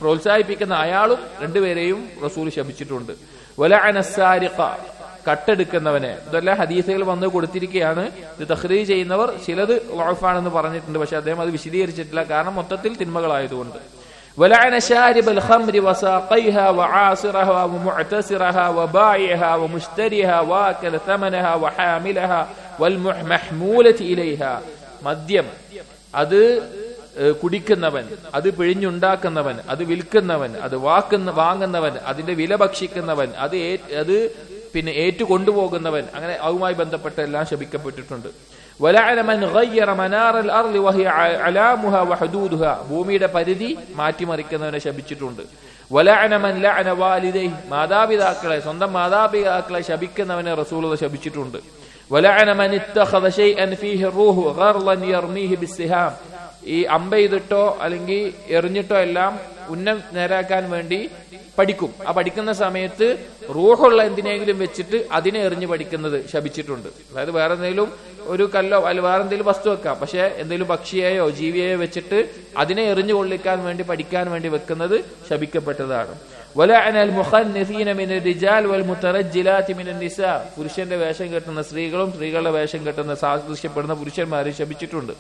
പ്രോത്സാഹിപ്പിക്കുന്ന അയാളും രണ്ടുപേരെയും റസൂൽ ശപിച്ചിട്ടുണ്ട് വലഅനസാരിഖ കട്ടെടുക്കുന്നവനെ ഇതെല്ലാം ഹദീസുകൾ വന്ന് കൊടുത്തിരിക്കുകയാണ് ഇത് തഹ്രീ ചെയ്യുന്നവർ ചിലത് വാഫാണെന്ന് പറഞ്ഞിട്ടുണ്ട് പക്ഷെ അദ്ദേഹം അത് വിശദീകരിച്ചിട്ടില്ല കാരണം മൊത്തത്തിൽ തിന്മകളായതുകൊണ്ട് ولعن شارب الخمر وساقيها وعاصرها ومعتسرها وبائعها ومشتريها واكل ثمنها وحاملها والمحمولة إليها മദ്യം അത് ഏഹ്, കുടിക്കുന്നവൻ അത് പിഴിഞ്ഞുണ്ടാക്കുന്നവൻ അത് വിൽക്കുന്നവൻ അത് വാക്കുന്ന വാങ്ങുന്നവൻ അതിന്റെ വില ഭക്ഷിക്കുന്നവൻ അത് ഏ- അത് പിന്നെ ഏറ്റുകൊണ്ടുപോകുന്നവൻ അങ്ങനെ അതുമായി ബന്ധപ്പെട്ട എല്ലാം ശപിക്കപ്പെട്ടിട്ടുണ്ട് وَلَعَنَ مَنْ غَيَّرَ مَنَارَ الْأَرْضِ وَهِيَ عَلَامُهَا وَحُدُودُهَا ഭൂമിയുടെ പരിധി മാറ്റിമറിക്കുന്നവനെ ശപിച്ചിട്ടുണ്ട് وَلَعَنَ مَنْ لَعَنَ وَالِدَيْهِ മാതാപിതാക്കളെ സ്വന്തം മാതാപിതാക്കളെ ശപിക്കുന്നവനെ റസൂൽ ശപിച്ചിട്ടുണ്ട് وَلَعَنَ مَنِ اتَّخَذَ شَيْئًا فِيهِ الرُّوحُ غَرْضًا يَرْمِيهِ بِالسِّهَامِ ഈ അമ്പ ചെയ്തിട്ടോ അല്ലെങ്കിൽ എറിഞ്ഞിട്ടോ എല്ലാം ഉന്നം നേരാക്കാൻ വേണ്ടി പഠിക്കും ആ പഠിക്കുന്ന സമയത്ത് റൂഹുള്ള എന്തിനെങ്കിലും വെച്ചിട്ട് അതിനെ എറിഞ്ഞ് പഠിക്കുന്നത് ശപിച്ചിട്ടുണ്ട് അതായത് വേറെ എന്തെങ്കിലും ഒരു കല്ലോ അല്ല വേറെ എന്തെങ്കിലും വസ്തു വെക്കാം പക്ഷെ എന്തെങ്കിലും പക്ഷിയെയോ ജീവിയെയോ വെച്ചിട്ട് അതിനെ എറിഞ്ഞു കൊള്ളിക്കാൻ വേണ്ടി പഠിക്കാൻ വേണ്ടി വെക്കുന്നത് ശപിക്കപ്പെട്ടതാണ് ولعن المخنثين من الرجال والمترجلات من النساء പുരുഷന്റെ വേഷം കെട്ടുന്ന സ്ത്രീകളും സ്ത്രീകളുടെ വേഷം കെട്ടുന്ന സാദൃശ്യപ്പെടുന്ന പുരുഷന്മാരെ ശപിച്ചിട്ടുണ്ട്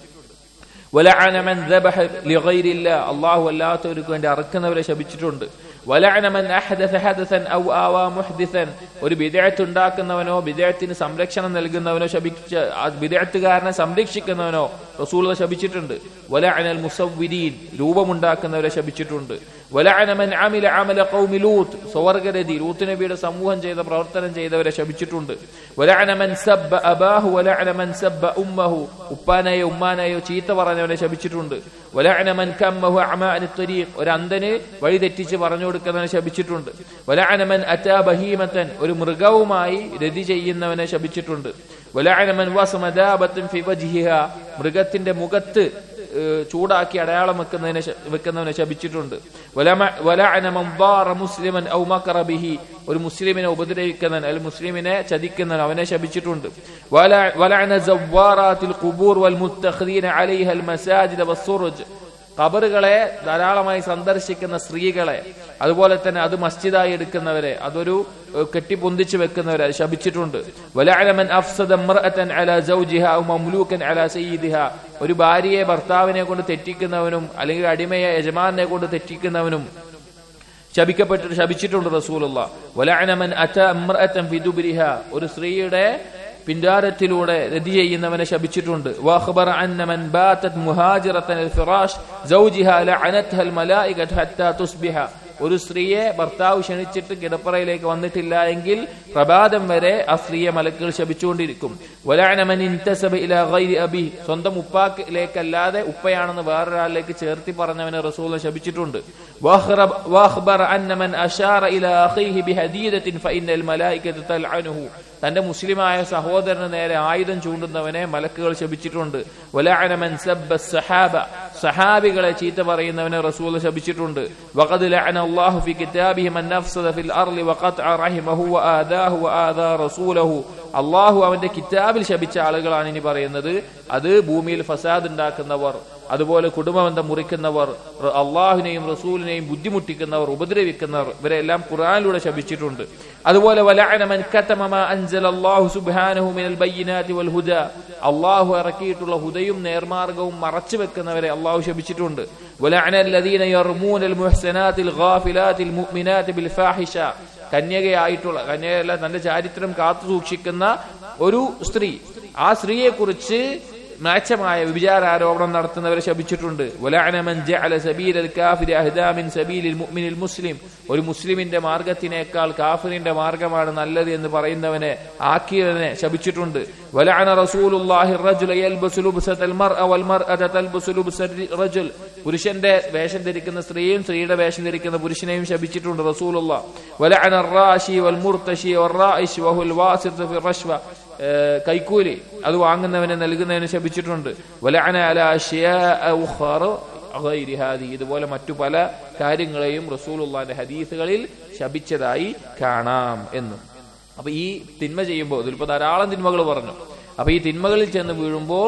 വലഅന മൻ ദബഹ ലിഗൈരില്ല അല്ലാഹു അല്ലാത്തവർക്ക് വേണ്ടി അറക്കുന്നവരെ ശപിച്ചിട്ടുണ്ട് വലഅന മൻ അഹദസ ഹദസൻ ഔ ആവാ മുഹ്ദിസൻ ഒരു ബിദഅത്ത് ഉണ്ടാക്കുന്നവനോ ബിദഅത്തിന് സംരക്ഷണം നൽകുന്നവനോ ശപിച്ച ആ ബിദഅത്തുകാരനെ സംരക്ഷിക്കുന്നവനോ റസൂൽ ശപിച്ചിട്ടുണ്ട് വലഅന അൽ മുസവ്വിരീൻ രൂപമുണ്ടാക്കുന്നവരെ ശപിച്ചിട്ടുണ്ട് വലഅന മൻ അമില അമല ഖൗമി ലൂത്ത് സ്വർഗ്ഗരതി ലൂത്ത് നബിയുടെ സമൂഹം ചെയ്ത പ്രവർത്തനം ചെയ്തവരെ ശപിച്ചിട്ടുണ്ട് വലഅന മൻ സബ്ബ അബാഹു വലഅന മൻ സബ്ബ ഉമ്മഹു ഉപ്പാനെയോ ഉമ്മാനെയോ ചീത്ത പറഞ്ഞവനെ ശപിച്ചിട്ടുണ്ട് വലഅന മൻ കമ്മഹു അമാഅനി ത്വരീഖ് ഒരു അന്ധന് വഴി തെറ്റിച്ച് പറഞ്ഞു കൊടുക്കുന്നവനെ ശപിച്ചിട്ടുണ്ട് വലഅന മൻ അതാ ബഹീമത്തൻ ഒരു മൃഗവുമായി രതി ചെയ്യുന്നവനെ ശപിച്ചിട്ടുണ്ട് വലഅന മൻ വസമ ദാബത്തൻ ഫി വജ്ഹിഹ മൃഗത്തിന്റെ മുഖത്ത് ഏഹ് ചൂടാക്കി അടയാളം വെക്കുന്നതിനെ ശ- വെക്കുന്നവനെ ശപിച്ചിട്ടുണ്ട് വലമ- വലഅന മൻ ضار മുസ്ലിമൻ ഔ മക്കറ ബിഹി ഒരു മുസ്ലിമിനെ ഉപദ്രവിക്കുന്നവൻ അല്ലെങ്കിൽ മുസ്ലിമിനെ ചതിക്കുന്നവൻ അവനെ ശപിച്ചിട്ടുണ്ട് വല- വലഅന സവ്വാറാത്തിൽ ഖുബൂർ വൽ മുത്തഖദീന അലൈഹ അൽ മസാജിദ വസ്സുറുജ് ഖബറുകളെ ധാരാളമായി സന്ദർശിക്കുന്ന സ്ത്രീകളെ അതുപോലെ തന്നെ അത് മസ്ജിദായി എടുക്കുന്നവരെ അതൊരു ഏഹ്, കെട്ടിപ്പൊന്തിച്ചു വെക്കുന്നവരെ അത് ശപിച്ചിട്ടുണ്ട് വലഅലമൻ അഫ്സദ ഇമ്രഅതൻ അലാ സൗജിഹ ഔ മംലൂക്കൻ അലാ സയ്യിദിഹ ഒരു ഭാര്യയെ ഭർത്താവിനെ കൊണ്ട് തെറ്റിക്കുന്നവനും അല്ലെങ്കിൽ അടിമയെ യജമാനെ കൊണ്ട് തെറ്റിക്കുന്നവനും ശപിക്കപ്പെട്ടിട്ട് ശപിച്ചിട്ടുണ്ട് റസൂലുള്ള വലഅനമൻ അത ഇമ്രഅതൻ ഫി ദുബ്രിഹ ഒരു സ്ത്രീയുടെ പിൻഡാരത്തിലൂടെ രതി ചെയ്യുന്നവനെ ശപിച്ചിട്ടുണ്ട് വാഖബറ അന്ന മൻ ബാതത് മുഹാജിറതൻ അൽ ഫിറാഷ് സൗജിഹ ലഅനത്ഹ അൽ മലായികത ഹത്താ തുസ്ബിഹ ഒരു സ്ത്രീയെ ഭർത്താവ് ക്ഷണിച്ചിട്ട് കിടപ്പറയിലേക്ക് വന്നിട്ടില്ല എങ്കിൽ പ്രഭാതം വരെ ആ സ്ത്രീയെ മലക്കുകൾ ശപിച്ചുകൊണ്ടിരിക്കും വലഅന മൻ ഇൻതസബ ഇലാ ഗൈരി അബി സ്വന്തം ഉപ്പാക്കിലേക്കല്ലാതെ ഉപ്പയാണെന്ന് വേറൊരാളിലേക്ക് ചേർത്തി പറഞ്ഞവനെ റസൂൽ ശപിച്ചിട്ടുണ്ട് വാഖറബ- വാഖബറ അന്ന മൻ അശാറ ഇലാ അഖീഹി ബിഹദീദത്തിൻ ഫഇന്നൽ മലായികത തൽഅനുഹു തന്റെ മുസ്ലിമായ സഹോദരന് നേരെ ആയുധം ചൂണ്ടുന്നവനെ മലക്കുകൾ ശപിച്ചിട്ടുണ്ട് വലഅന മൻ സബ്ബ സഹാബ സഹാബികളെ ചീത്ത പറയുന്നവനെ റസൂൽ ശപിച്ചിട്ടുണ്ട് വഖദ് ലഅന അല്ലാഹു ഫി കിതാബിഹി മൻ നഫ്സദ ഫിൽ അർളി വഖത്അ റഹിമഹു വആദാഹു വആദാ റസൂലഹു അള്ളാഹു അവന്റെ കിതാബിൽ ശപിച്ച ആളുകളാണ് ഇനി പറയുന്നത് അത് ഭൂമിയിൽ ഫസാദ് ഉണ്ടാക്കുന്നവർ അതുപോലെ കുടുംബബന്ധം മുറിക്കുന്നവർ റ- അള്ളാഹുവിനെയും റസൂലിനെയും ബുദ്ധിമുട്ടിക്കുന്നവർ ഉപദ്രവിക്കുന്നവർ ഇവരെല്ലാം ഖുർആനിലൂടെ ശപിച്ചിട്ടുണ്ട് അതുപോലെ വലഅന മൻ കതമ മാ അൻസല അല്ലാഹു സുബ്ഹാനഹു മിനൽ ബയ്യിനാതി വൽ ഹുദ അള്ളാഹു ഇറക്കിയിട്ടുള്ള ഹുദയും നേർമാർഗവും മറച്ചു വെക്കുന്നവരെ അള്ളാഹു ശപിച്ചിട്ടുണ്ട് വലഅന الذين يرمون المحسنات الغافلات المؤمنات بالفاحشة കന്യകയായിട്ടുള്ള കന്യകയല്ല തന്റെ ചാരിത്രം കാത്തു സൂക്ഷിക്കുന്ന ഒരു സ്ത്രീ ആ സ്ത്രീയെ കുറിച്ച് മ്ലാച്ഛമായ വിചാര ആരോപണം നടത്തുന്നവരെ ശപിച്ചിട്ടുണ്ട് വലഅന മൻ ജഅല സബീലൽ കാഫിരി അഹ്ദാ മിൻ സബീലിൽ മുഅ്മിനിൽ മുസ്ലിം ഒരു മുസ്ലിമിന്റെ മാർഗത്തിനേക്കാൾ കാഫിറിന്റെ മാർഗമാണ് നല്ലത് എന്ന് പറയുന്നവനെ ആക്കിയവനെ ശപിച്ചിട്ടുണ്ട് വലഅന റസൂലുള്ളാഹി റജുല യൽബസു ലുബ്സതൽ മർഅ വൽ മർഅത തൽബസു ലുബ്സൽ റജുൽ പുരുഷന്റെ വേഷം ധരിക്കുന്ന സ്ത്രീയും സ്ത്രീയുടെ വേഷം ധരിക്കുന്ന പുരുഷനെയും ശപിച്ചിട്ടുണ്ട് റസൂലുള്ള വലഅന الراشي والمرتشي والرائش وهو الواسط في الرشوة ഏഹ് കൈക്കൂലി അത് വാങ്ങുന്നവനെ നൽകുന്നതിന് ശപിച്ചിട്ടുണ്ട് വലഅന അലാ അഷ്യാഅ ഉഖറ ഗൈരി ഹാദി ഇതുപോലെ മറ്റു പല കാര്യങ്ങളെയും റസൂലുള്ളാന്റെ ഹദീസുകളിൽ ശപിച്ചതായി കാണാം എന്നും അപ്പൊ ഈ തിന്മ ചെയ്യുമ്പോൾ ഇതിലിപ്പോ ധാരാളം തിന്മകൾ പറഞ്ഞു അപ്പൊ ഈ തിന്മകളിൽ ചെന്ന് വീഴുമ്പോൾ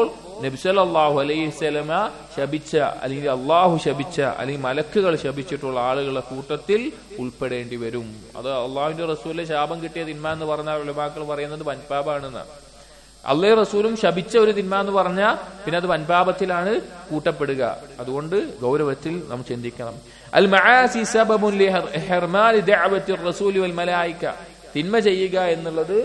നബ്സലല്ലാഹു അലൈഹി സ്വലമ ശപിച്ച അല്ലെങ്കിൽ അള്ളാഹു ശപിച്ച അല്ലെങ്കിൽ മലക്കുകൾ ശപിച്ചിട്ടുള്ള ആളുകളുടെ കൂട്ടത്തിൽ ഉൾപ്പെടേണ്ടി വരും അത് അള്ളാഹുവിന്റെ റസൂലിലെ ശാപം കിട്ടിയ തിന്മ എന്ന് പറഞ്ഞാൽ ഉലമാക്കൾ പറയുന്നത് വൻപാപാണെന്നാണ് അള്ളേ റസൂലും ശപിച്ച ഒരു തിന്മ എന്ന് പറഞ്ഞാൽ പിന്നെ അത് വൻപാപത്തിലാണ് കൂട്ടപ്പെടുക അതുകൊണ്ട് ഗൗരവത്തിൽ നാം ചിന്തിക്കണം അൽ മആസി സബബുൻ ലിഹർമാനി ദഅവത്തി റസൂലി വൽ മലായിക തിന്മ ചെയ്യുക എന്നുള്ളത്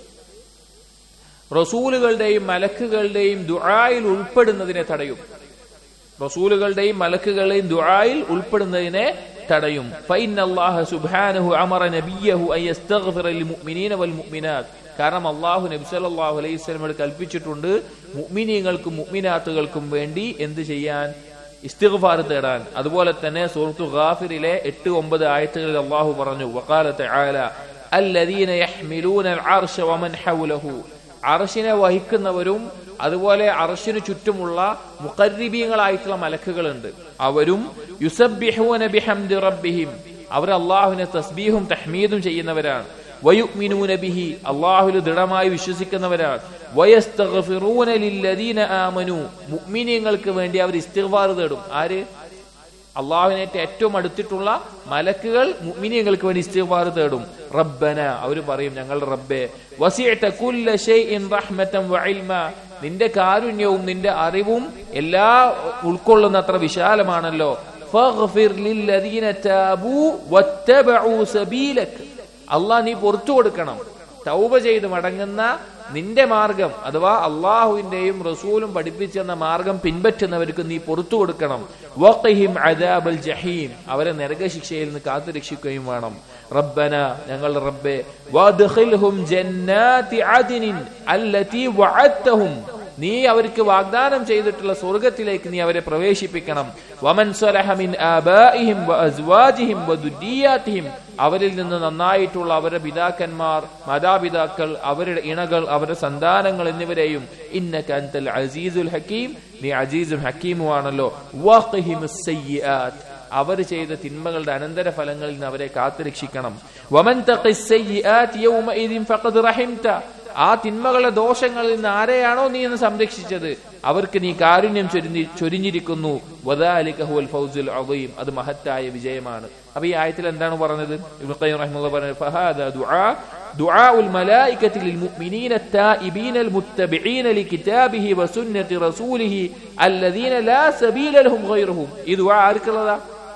റസൂലുകളുടെയും മലക്കുകളുടെയും ദുആയിൽ ഉൾപ്പെടുന്നതിനെ തടയും റസൂലുകളുടെയും മലക്കുകളുടെയും ദുആയിൽ ഉൾപ്പെടുന്നതിനെ തടയും ഫൈൻ അല്ലാഹ സുബ്ഹാനഹു അമറ നബിയഹു അൻ യസ്തഗ്ഫിറ ലിൽ മുഅ്മിനീന വൽ മുഅ്മിനാത്ത് കാരണം അള്ളാഹു നബി സല്ലല്ലാഹു അലൈഹി വസല്ലമയോട് കൽപ്പിച്ചിട്ടുണ്ട് മുഅ്മിനീങ്ങൾക്കും മുഅ്മിനാത്തുകൾക്കും വേണ്ടി എന്ത് ചെയ്യാൻ ഇസ്തിഗ്ഫാർ തേടാൻ അതുപോലെ തന്നെ സൂറത്തു ഗാഫിറിലെ എട്ട് ഒമ്പത് ആയത്തുകളിൽ അള്ളാഹു പറഞ്ഞു വഖാല തആല الذين يحملون العرش ومن حوله അറശിനെ വഹിക്കുന്നവരും അതുപോലെ അറശിനു ചുറ്റുമുള്ള മുഖരിബീങ്ങളായിട്ടുള്ള മലക്കുകളുണ്ട് അവരും യുസബ്ബിഹൂന ബിഹംദി റബ്ബിഹിം അവർ അള്ളാഹുവിനെ തസ്ബീഹും തഹ്മീദും ചെയ്യുന്നവരാണ് വയുഅ്മിനൂന ബിഹി അള്ളാഹുൽ ദൃഢമായി വിശ്വസിക്കുന്നവരാണ് വയസ്തഗ്ഫിറൂന ലില്ലദീന ആമനു മുഅ്മിനീങ്ങൾക്ക് വേണ്ടി അവർ ഇസ്തിഗ്ഫാർ തേടും ആര് അള്ളാഹുവിനേറ്റ് ഏറ്റവും അടുത്തിട്ടുള്ള മലക്കുകൾ മുഅ്മിനീങ്ങൾക്ക് വേണ്ടി ഇസ്തിഗ്ഫാർ തേടും റബ്ബന അവർ പറയും ഞങ്ങൾ റബ്ബേ വസിഅത കുല്ല ഷൈഇൻ റഹ്മതൻ വഇൽമ നിന്റെ കാരുണ്യവും നിന്റെ അറിവും എല്ലാ ഉൾക്കൊള്ളുന്ന അത്ര വിശാലമാണല്ലോ ഫഗ്ഫിർ ലില്ലദീന താബൂ വത്തബഉ സബീലക് അള്ളാഹ് നീ പുറത്തു കൊടുക്കണം തൗബ ചെയ്ത് മടങ്ങുന്ന നിന്റെ മാർഗം അഥവാ അള്ളാഹുവിന്റെയും റസൂലും പഠിപ്പിച്ചെന്ന മാർഗം പിൻപറ്റുന്നവർക്ക് നീ പുറത്തു കൊടുക്കണം വഖിഹിം അദാബൽ ജഹീം അവരെ നരകശിക്ഷയിൽ നിന്ന് കാത്തു രക്ഷിക്കുകയും വേണം റബ്ബന ഞങ്ങൾ റബ്ബെ വദ്ഖിൽഹും ജന്നാതി അദ്നിൻ അല്ലതി വഅദ്തഹും നീ അവർക്ക് വാഗ്ദാനം ചെയ്തിട്ടുള്ള സ്വർഗത്തിലേക്ക് നീ അവരെ പ്രവേശിപ്പിക്കണം വമൻ സ്വലഹ മിൻ ആബാഇഹിം വഅസ്വാജിഹിം വദുരിയാതിഹിം അവരിൽ നിന്ന് നന്നായിട്ടുള്ള അവരുടെ പിതാക്കന്മാർ മാതാപിതാക്കൾ അവരുടെ ഇണകൾ അവരുടെ സന്താനങ്ങൾ എന്നിവരെയും ഇന്നക അൻതൽ അസീസുൽ ഹക്കീം നീ അസീസുൽ ഹക്കീമുമാണല്ലോ വഖിഹിമുസ് സയ്യിആത്ത് അവർ ചെയ്ത തിന്മകളുടെ അനന്തര ഫലങ്ങളിൽ നിന്ന് അവരെ കാത്തുരക്ഷിക്കണം വമൻ തഖിസ് സയ്യിആത്ത് യൗമഇദിൻ ഫഖദ് റഹിംത ആ തിന്മകളുടെ ദോഷങ്ങളിൽ നിന്ന് ആരെയാണോ നീ എന്ന് സംരക്ഷിച്ചത് അവർക്ക് നീ കാരുണ്യം ചൊരിഞ്ഞി ചൊരിഞ്ഞിരിക്കുന്നു വദാലിക ഹുവൽ ഫൗസുൽ അദീം അത് മഹത്തായ വിജയമാണ് അപ്പൊ ഈ ആയത്തിൽ എന്താണ് പറഞ്ഞത് ഇബ്നു ഖയ്യിം റഹിമഹുല്ലാഹ് പറഞ്ഞത് ഫഹാദ ദുആ دعاء الملائكة للمؤمنين التائبين المتبعين لكتابه وسنة رسوله الذين لا سبيل لهم غيرهم ഈ ദുആ ആർക്കുള്ളതാ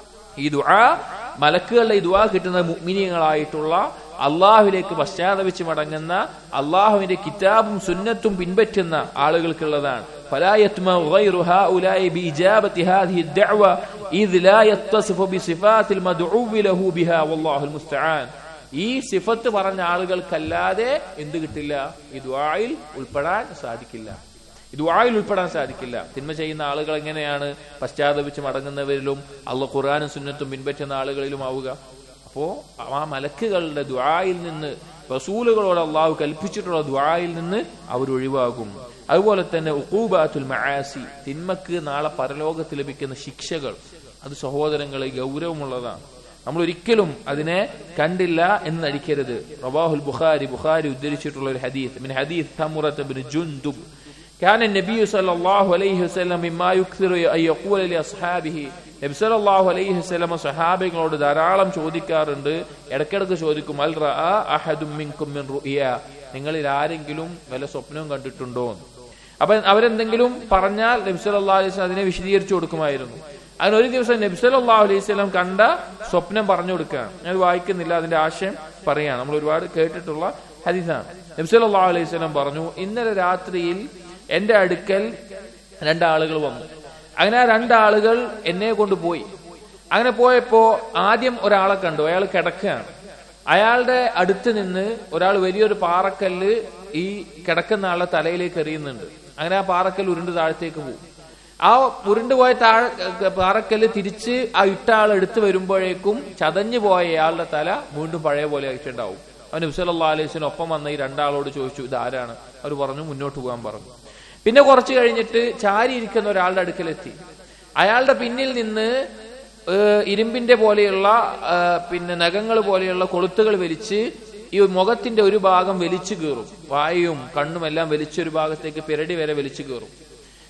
ഈ ദുആ മലക്കുകളുടെ ഈ ദുആ കിട്ടുന്ന മുഅ്മിനീങ്ങളായിട്ടുള്ള അള്ളാഹുവിലേക്ക് പശ്ചാത്തപിച്ച് മടങ്ങുന്ന അള്ളാഹുവിന്റെ കിതാബും സുന്നത്തും പിൻപറ്റുന്ന ആളുകൾക്കുള്ളതാണ് فلا يتمع غير هؤلاء بإجابة هذه الدعوة إذ لا يتصف بصفات المدعو له بها والله المستعان ഈ സിഫത്ത് പറഞ്ഞ ആളുകൾക്കല്ലാതെ എന്ത് കിട്ടില്ല ഈ ദ്വായിൽ ഉൾപ്പെടാൻ സാധിക്കില്ല ഈ ദ്വായിൽ ഉൾപ്പെടാൻ സാധിക്കില്ല തിന്മ ചെയ്യുന്ന ആളുകൾ എങ്ങനെയാണ് പശ്ചാത്തപിച്ച് മടങ്ങുന്നവരിലും അള്ള ഖുറാനും സുന്നത്തും പിൻപറ്റുന്ന ആളുകളിലും ആവുക അപ്പോ ആ മലക്കുകളുടെ ദ്വായിൽ നിന്ന് റസൂലുകളോട് അള്ളാഹു കൽപ്പിച്ചിട്ടുള്ള ദ്വായിൽ നിന്ന് അവർ ഒഴിവാകും അതുപോലെ തന്നെ ഉക്കൂബാത്തുൽ മആസി തിന്മക്ക് നാളെ പരലോകത്ത് ലഭിക്കുന്ന ശിക്ഷകൾ അത് സഹോദരങ്ങളെ ഗൗരവമുള്ളതാണ് നമ്മൾ ഒരിക്കലും അതിനെ കണ്ടില്ല എന്ന് നടിക്കരുത് റവാഹുൽ ബുഖാരി ബുഖാരി ഉദ്ധരിച്ചിട്ടുള്ള ഒരു ഹദീസ് മിൻ ഹദീസ് തമുറത്ത് ബിൻ ജുൻദുബ് كان النبي صلى الله عليه وسلم مما يكثر أن يقول لأصحابه നബി സല്ലല്ലാഹു അലൈഹി വസല്ലം സഹാബികളോട് ധാരാളം ചോദിക്കാറുണ്ട് ഇടയ്ക്കിടയ്ക്ക് ചോദിക്കും അൽ റഅ അഹദും മിൻകും മിൻ റുഇയ നിങ്ങളിൽ ആരെങ്കിലും വല്ല സ്വപ്നവും കണ്ടിട്ടുണ്ടോ അപ്പൊ അവരെന്തെങ്കിലും പറഞ്ഞാൽ നബി സല്ലല്ലാഹു അലൈഹി വസല്ലം അതിനെ വിശദീകരിച്ചു കൊടുക്കുമായിരുന്നു അതിന് ഒരു ദിവസം നബി സല്ലല്ലാഹു അലൈഹി വസല്ലം കണ്ട സ്വപ്നം പറഞ്ഞു കൊടുക്കുകയാണ് ഞാൻ വായിക്കുന്നില്ല അതിന്റെ ആശയം പറയാണ് നമ്മൾ ഒരുപാട് കേട്ടിട്ടുള്ള ഹദീസാണ് നബി സല്ലല്ലാഹു അലൈഹി വസല്ലം പറഞ്ഞു ഇന്നലെ രാത്രിയിൽ എന്റെ അടുക്കൽ രണ്ടാളുകൾ വന്നു അങ്ങനെ ആ രണ്ടാളുകൾ എന്നെ കൊണ്ടുപോയി അങ്ങനെ പോയപ്പോ ആദ്യം ഒരാളെ കണ്ടു അയാൾ കിടക്കുകയാണ് അയാളുടെ അടുത്ത് നിന്ന് ഒരാൾ വലിയൊരു പാറക്കല്ല് ഈ കിടക്കുന്ന ആളുടെ തലയിലേക്ക് എറിയുന്നുണ്ട് അങ്ങനെ ആ പാറക്കല്ല് ഉരുണ്ട് താഴത്തേക്ക് പോകും ആ ഉരുണ്ടുപോയ താഴെ പാറക്കല്ല് തിരിച്ച് ആ ഇട്ട ആൾ എടുത്തു വരുമ്പോഴേക്കും ചതഞ്ഞു പോയ ഇയാളുടെ തല വീണ്ടും പഴയ പോലെ ആയിട്ടുണ്ടാവും അവൻ നബ്സല്ലാ അലൈഹിന് ഒപ്പം വന്ന ഈ രണ്ടാളോട് ചോദിച്ചു ഇത് ആരാണ് അവർ പറഞ്ഞു മുന്നോട്ട് പോകാൻ പറഞ്ഞു പിന്നെ കുറച്ച് കഴിഞ്ഞിട്ട് ചാരി ഇരിക്കുന്ന ഒരാളുടെ അടുക്കലെത്തി അയാളുടെ പിന്നിൽ നിന്ന് ഇരുമ്പിന്റെ പോലെയുള്ള പിന്നെ നഖങ്ങൾ പോലെയുള്ള കൊളുത്തുകൾ വലിച്ച് ഈ മുഖത്തിന്റെ ഒരു ഭാഗം വലിച്ചു കീറും വായും കണ്ണും എല്ലാം വലിച്ചൊരു ഭാഗത്തേക്ക് പിരടി വരെ വലിച്ചു കീറും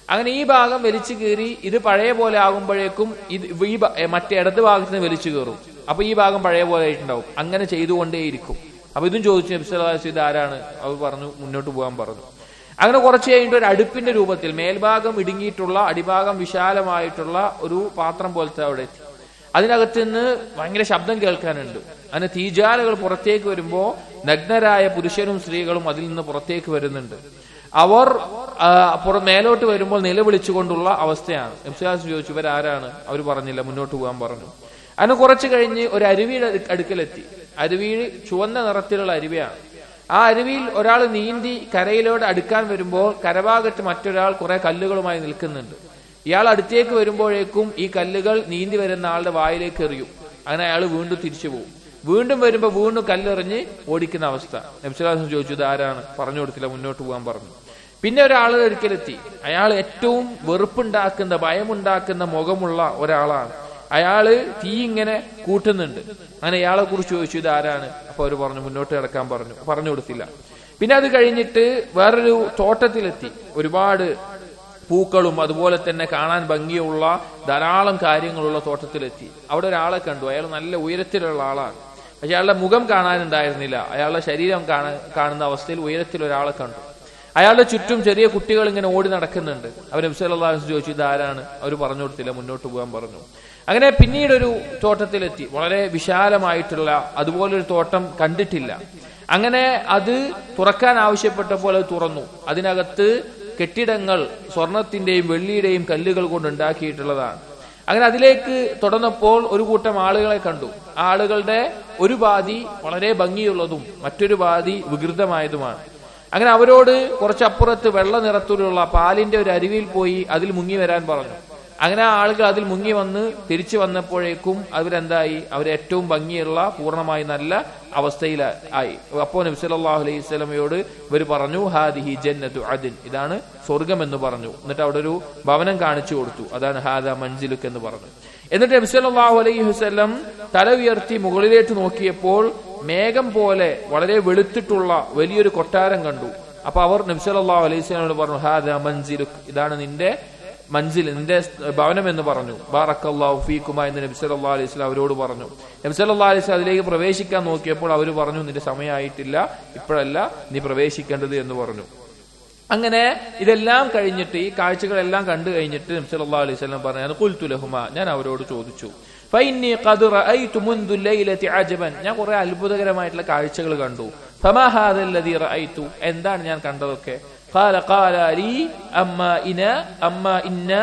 അങ്ങനെ ഈ ഭാഗം വലിച്ചു കീറി ഇത് പഴയ പോലെ ആകുമ്പോഴേക്കും ഇത് ഈ ഭ- ഏ, മറ്റേ ഇടത് ഭാഗത്തിന് വലിച്ചു കീറും അപ്പൊ ഈ ഭാഗം പഴയ പോലെ ആയിട്ടുണ്ടാവും അങ്ങനെ ചെയ്തുകൊണ്ടേയിരിക്കും അപ്പൊ ഇതും ചോദിച്ചു നബ്സലാസ് ഇത് ആരാണ് അവർ പറഞ്ഞു മുന്നോട്ട് പോകാൻ പറഞ്ഞു അങ്ങനെ കുറച്ച് കഴിഞ്ഞിട്ട് ഒരു അടുപ്പിന്റെ രൂപത്തിൽ മേൽഭാഗം ഇടുങ്ങിയിട്ടുള്ള അടിഭാഗം വിശാലമായിട്ടുള്ള ഒരു പാത്രം പോലത്തെ അവിടെ എത്തി അതിനകത്ത് നിന്ന് ഭയങ്കര ശബ്ദം കേൾക്കാനുണ്ട് അങ്ങനെ തീജാലകൾ പുറത്തേക്ക് വരുമ്പോ നഗ്നരായ പുരുഷനും സ്ത്രീകളും അതിൽ നിന്ന് പുറത്തേക്ക് വരുന്നുണ്ട് അവർ ആ, പുറ മേലോട്ട് വരുമ്പോൾ നിലവിളിച്ചുകൊണ്ടുള്ള അവസ്ഥയാണ് എംസിയാസ് ചോദിച്ചു ഇവരാരാണ് അവർ പറഞ്ഞില്ല മുന്നോട്ട് പോകാൻ പറഞ്ഞു അതിന് കുറച്ച് കഴിഞ്ഞ് ഒരു അരുവിയുടെ അടു- അടുക്കലെത്തി അരുവി ചുവന്ന നിറത്തിലുള്ള അരുവിയാണ് ആ അരുവിയിൽ ഒരാൾ നീന്തി കരയിലോട്ട് അടുക്കാൻ വരുമ്പോൾ കരഭാഗത്ത് മറ്റൊരാൾ കുറെ കല്ലുകളുമായി നിൽക്കുന്നുണ്ട് ഇയാൾ അടുത്തേക്ക് വരുമ്പോഴേക്കും ഈ കല്ലുകൾ നീന്തി വരുന്ന ആളുടെ വായിലേക്ക് എറിയും അങ്ങനെ അയാൾ വീണ്ടും തിരിച്ചു പോകും വീണ്ടും വരുമ്പോൾ വീണ്ടും കല്ലെറിഞ്ഞ് ഓടിക്കുന്ന അവസ്ഥ നബ്സലാസം ചോദിച്ചു ഇത് ആരാണ് പറഞ്ഞു കൊടുത്തില്ല മുന്നോട്ട് പോകാൻ പറഞ്ഞു പിന്നെ ഒരാൾ ഒരിക്കലെത്തി അയാൾ ഏറ്റവും വെറുപ്പുണ്ടാക്കുന്ന ഭയമുണ്ടാക്കുന്ന മുഖമുള്ള ഒരാളാണ് അയാള് തീ ഇങ്ങനെ കൂട്ടുന്നുണ്ട് അങ്ങനെ ഇയാളെ കുറിച്ച് ചോദിച്ചു ഇത് ആരാണ് അപ്പൊ അവര് പറഞ്ഞു മുന്നോട്ട് കിടക്കാൻ പറഞ്ഞു പറഞ്ഞു കൊടുത്തില്ല പിന്നെ അത് കഴിഞ്ഞിട്ട് വേറൊരു തോട്ടത്തിലെത്തി ഒരുപാട് പൂക്കളും അതുപോലെ തന്നെ കാണാൻ ഭംഗിയുള്ള ധാരാളം കാര്യങ്ങളുള്ള തോട്ടത്തിലെത്തി അവിടെ ഒരാളെ കണ്ടു അയാൾ നല്ല ഉയരത്തിലുള്ള ആളാണ് പക്ഷെ അയാളുടെ മുഖം കാണാനുണ്ടായിരുന്നില്ല അയാളുടെ ശരീരം കാണാൻ കാണുന്ന അവസ്ഥയിൽ ഉയരത്തിൽ ഒരാളെ കണ്ടു അയാളുടെ ചുറ്റും ചെറിയ കുട്ടികൾ ഇങ്ങനെ ഓടി നടക്കുന്നുണ്ട് അവർ നബ്സല്ലാസ് ചോദിച്ചു ഇത് ആരാണ് അവർ പറഞ്ഞു കൊടുത്തില്ല മുന്നോട്ട് പോകാൻ പറഞ്ഞു അങ്ങനെ പിന്നീട് ഒരു തോട്ടത്തിലെത്തി വളരെ വിശാലമായിട്ടുള്ള അതുപോലൊരു തോട്ടം കണ്ടിട്ടില്ല അങ്ങനെ അത് തുറക്കാൻ ആവശ്യപ്പെട്ടപ്പോൾ അത് തുറന്നു അതിനകത്ത് കെട്ടിടങ്ങൾ സ്വർണത്തിന്റെയും വെള്ളിയുടെയും കല്ലുകൾ കൊണ്ട് ഉണ്ടാക്കിയിട്ടുള്ളതാണ് അങ്ങനെ അതിലേക്ക് തുടർന്നപ്പോൾ ഒരു കൂട്ടം ആളുകളെ കണ്ടു ആ ആളുകളുടെ ഒരു പാതി വളരെ ഭംഗിയുള്ളതും മറ്റൊരു പാതി വികൃതമായതുമാണ് അങ്ങനെ അവരോട് കുറച്ചപ്പുറത്ത് വെള്ള നിറത്തിലുള്ള പാലിന്റെ ഒരു അരുവിയിൽ പോയി അതിൽ മുങ്ങി വരാൻ പറഞ്ഞു അങ്ങനെ ആ ആളുകൾ അതിൽ മുങ്ങി വന്ന് തിരിച്ചു വന്നപ്പോഴേക്കും അവരെന്തായി അവർ ഏറ്റവും ഭംഗിയുള്ള പൂർണ്ണമായി നല്ല അവസ്ഥയിൽ ആയി അപ്പോൾ നബി സല്ലല്ലാഹു അലൈഹി സ്വലമയോട് ഇവർ പറഞ്ഞു ഹാദിഹി ജന്നത്തു അദിൻ ഇതാണ് സ്വർഗം എന്ന് പറഞ്ഞു എന്നിട്ട് അവിടെ ഒരു ഭവനം കാണിച്ചു കൊടുത്തു അതാണ് ഹാദ മൻസിലുക്ക് എന്ന് പറഞ്ഞു എന്നിട്ട് നബി സല്ലല്ലാഹു അലൈഹി വസല്ലം തല ഉയർത്തി മുകളിലേക്ക് നോക്കിയപ്പോൾ മേഘം പോലെ വളരെ വെളുത്തിട്ടുള്ള വലിയൊരു കൊട്ടാരം കണ്ടു അപ്പൊ അവർ നബി സല്ലല്ലാഹു അലൈഹി വസല്ലമയോട് പറഞ്ഞു ഹാദ മൻസിലുക്ക് ഇതാണ് നിന്റെ മൻസിൽ നിന്റെ ഭവനം എന്ന് പറഞ്ഞു ബാറക്കല്ലാഹു ഫീക്കുമ എന്ന് നബി സല്ലല്ലാഹു അലൈഹി വസല്ലം അവരോട് പറഞ്ഞു നബി സല്ലല്ലാഹു അലൈഹി വസല്ലം അതിലേക്ക് പ്രവേശിക്കാൻ നോക്കിയപ്പോൾ അവർ പറഞ്ഞു നിന്റെ സമയമായിട്ടില്ല ഇപ്പോഴല്ല നീ പ്രവേശിക്കേണ്ടത് എന്ന് പറഞ്ഞു അങ്ങനെ ഇതെല്ലാം കഴിഞ്ഞിട്ട് ഈ കാഴ്ചകളെല്ലാം കണ്ടു കഴിഞ്ഞിട്ട് നബി സല്ലല്ലാഹു അലൈഹി വസല്ലം പറഞ്ഞു ഖുൽതു ലഹുമ ഞാൻ അവരോട് ചോദിച്ചു ഫൈന്നി ഖദ് റഅയ്തു മുൻദു ലൈലതി അജബൻ ഞാൻ കുറെ അത്ഭുതകരമായിട്ടുള്ള കാഴ്ചകൾ കണ്ടു ഫമാ ഹാദ അല്ലദി റഅയ്തു എന്താണ് ഞാൻ കണ്ടതൊക്കെ قال قال لي أما إنا أما إنا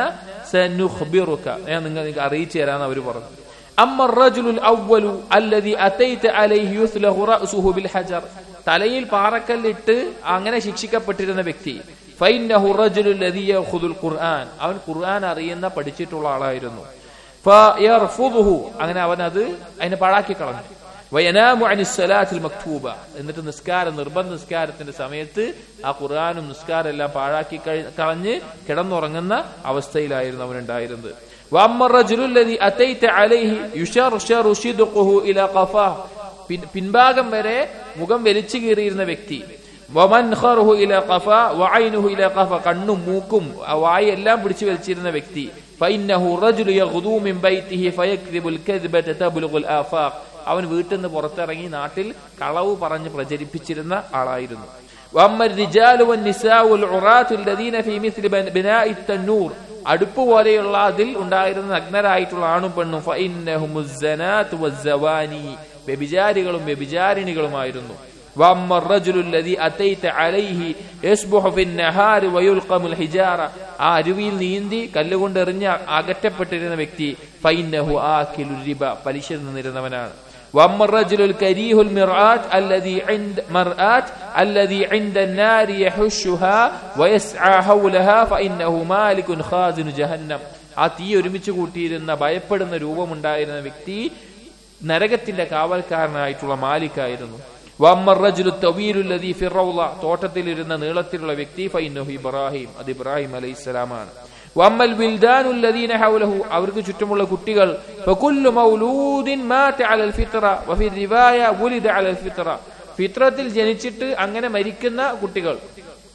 سنخبرك ഞാൻ നിങ്ങൾ നിങ്ങൾക്ക് അറിയിച്ചു തരാന്ന് അവർ പറഞ്ഞു أما الرجل الأول الذي أتيت عليه يثله رأسه بالحجر തലയിൽ പാറക്കല്ലിട്ട് അങ്ങനെ ശിക്ഷിക്കപ്പെട്ടിരുന്ന വ്യക്തി ഫൈനഹു റജുലു الذي يأخذ القرآن അവൻ ഖുർആൻ അറിയുന്ന പഠിച്ചിട്ടുള്ള ആളായിരുന്നു ഫയർഫുദുഹു അങ്ങനെ അവൻ അത് അതിനെ പാഴാക്കി കളഞ്ഞു വയനാമു അനിസ്സലാത്തിൽ മക്തൂബ എന്നിട്ട് നിസ്കാരം നിർബന്ധ നിസ്കാരത്തിന്റെ സമയത്ത് ആ ഖുർആാനും നിസ്കാരം എല്ലാം പാഴാക്കി കഴി- കളഞ്ഞ് കിടന്നുറങ്ങുന്ന അവസ്ഥയിലായിരുന്നു അവനുണ്ടായിരുന്നത് وأما الرجل الذي أتيت عليه يشرشر شدقه إلى قفاه പിൻ- പിൻഭാഗം വരെ മുഖം വലിച്ചു കീറിയിരുന്ന വ്യക്തി വമൻഖറുഹു ഇല ഖഫ വഅൈനുഹു ഇല ഖഫ കണ്ണും മൂക്കും ആ വായി എല്ലാം പിടിച്ചു വലിച്ചിരുന്ന വ്യക്തി ഫഇന്നഹു റജുലു യഗ്ദൂ മിൻ ബൈതിഹി ഫയക്ദിബുൽ കദ്ബത തബ്ലുഗുൽ ആഫാഖ് അവൻ വീട്ടിൽ നിന്ന് പുറത്തിറങ്ങി നാട്ടിൽ കളവ് പറഞ്ഞ് പ്രചരിപ്പിച്ചിരുന്ന ആളായിരുന്നു وأما الرجال والنساء والعراة الذين في مثل بن- بناء التنور അടുപ്പ് പോലെയുള്ള അതിൽ ഉണ്ടായിരുന്ന നഗ്നരായിട്ടുള്ള ആണും പെണ്ണും فإنهم الزنات والزواني വ്യഭിചാരികളും വ്യഭിചാരിണികളുമായിരുന്നു واما الرجل الذي اتيت عليه يسبح في النهار ويلقم الحجاره ആ അരുവിയിൽ നീന്തി കല്ലുകൊണ്ട് എറിഞ്ഞ് അകറ്റപ്പെട്ടിരുന്ന വ്യക്തി ഫൈനഹു ആക്കിലു റിബ പലിശ നിന്നിരുന്നവനാണ് واما الرجل الكريه المرآة الذي عند مرآة الذي عند النار يحشها ويسعى حولها فإنه مالك خازن جهنم ആ തീ ഒരുമിച്ച് കൂട്ടിയിരുന്ന ഭയപ്പെടുന്ന രൂപമുണ്ടായിരുന്ന വ്യക്തി നരകത്തിന്റെ കാവൽക്കാരനായിട്ടുള്ള മാലിക്കായിരുന്നു വമ്മർ റജുലു തവീലുല്ലദീ ഫിറൗള തോട്ടത്തിലിരുന്ന നീളത്തിലുള്ള വ്യക്തി ഫൈനഹു ഇബ്രാഹിം അത് ഇബ്രാഹിം അലൈഹിസ്സലാമാണ് വമ്മൽ വിൽദാനുല്ലദീന ഹൗലഹു അവർക്ക് ചുറ്റുമുള്ള കുട്ടികൾ ഫകുല്ലു മൗലൂദിൻ മാത അലൽ ഫിത്ര വഫി റിവായ വുലിദ അലൽ ഫിത്ര ഫിത്രത്തിൽ ജനിച്ചിട്ട് അങ്ങനെ മരിക്കുന്ന കുട്ടികൾ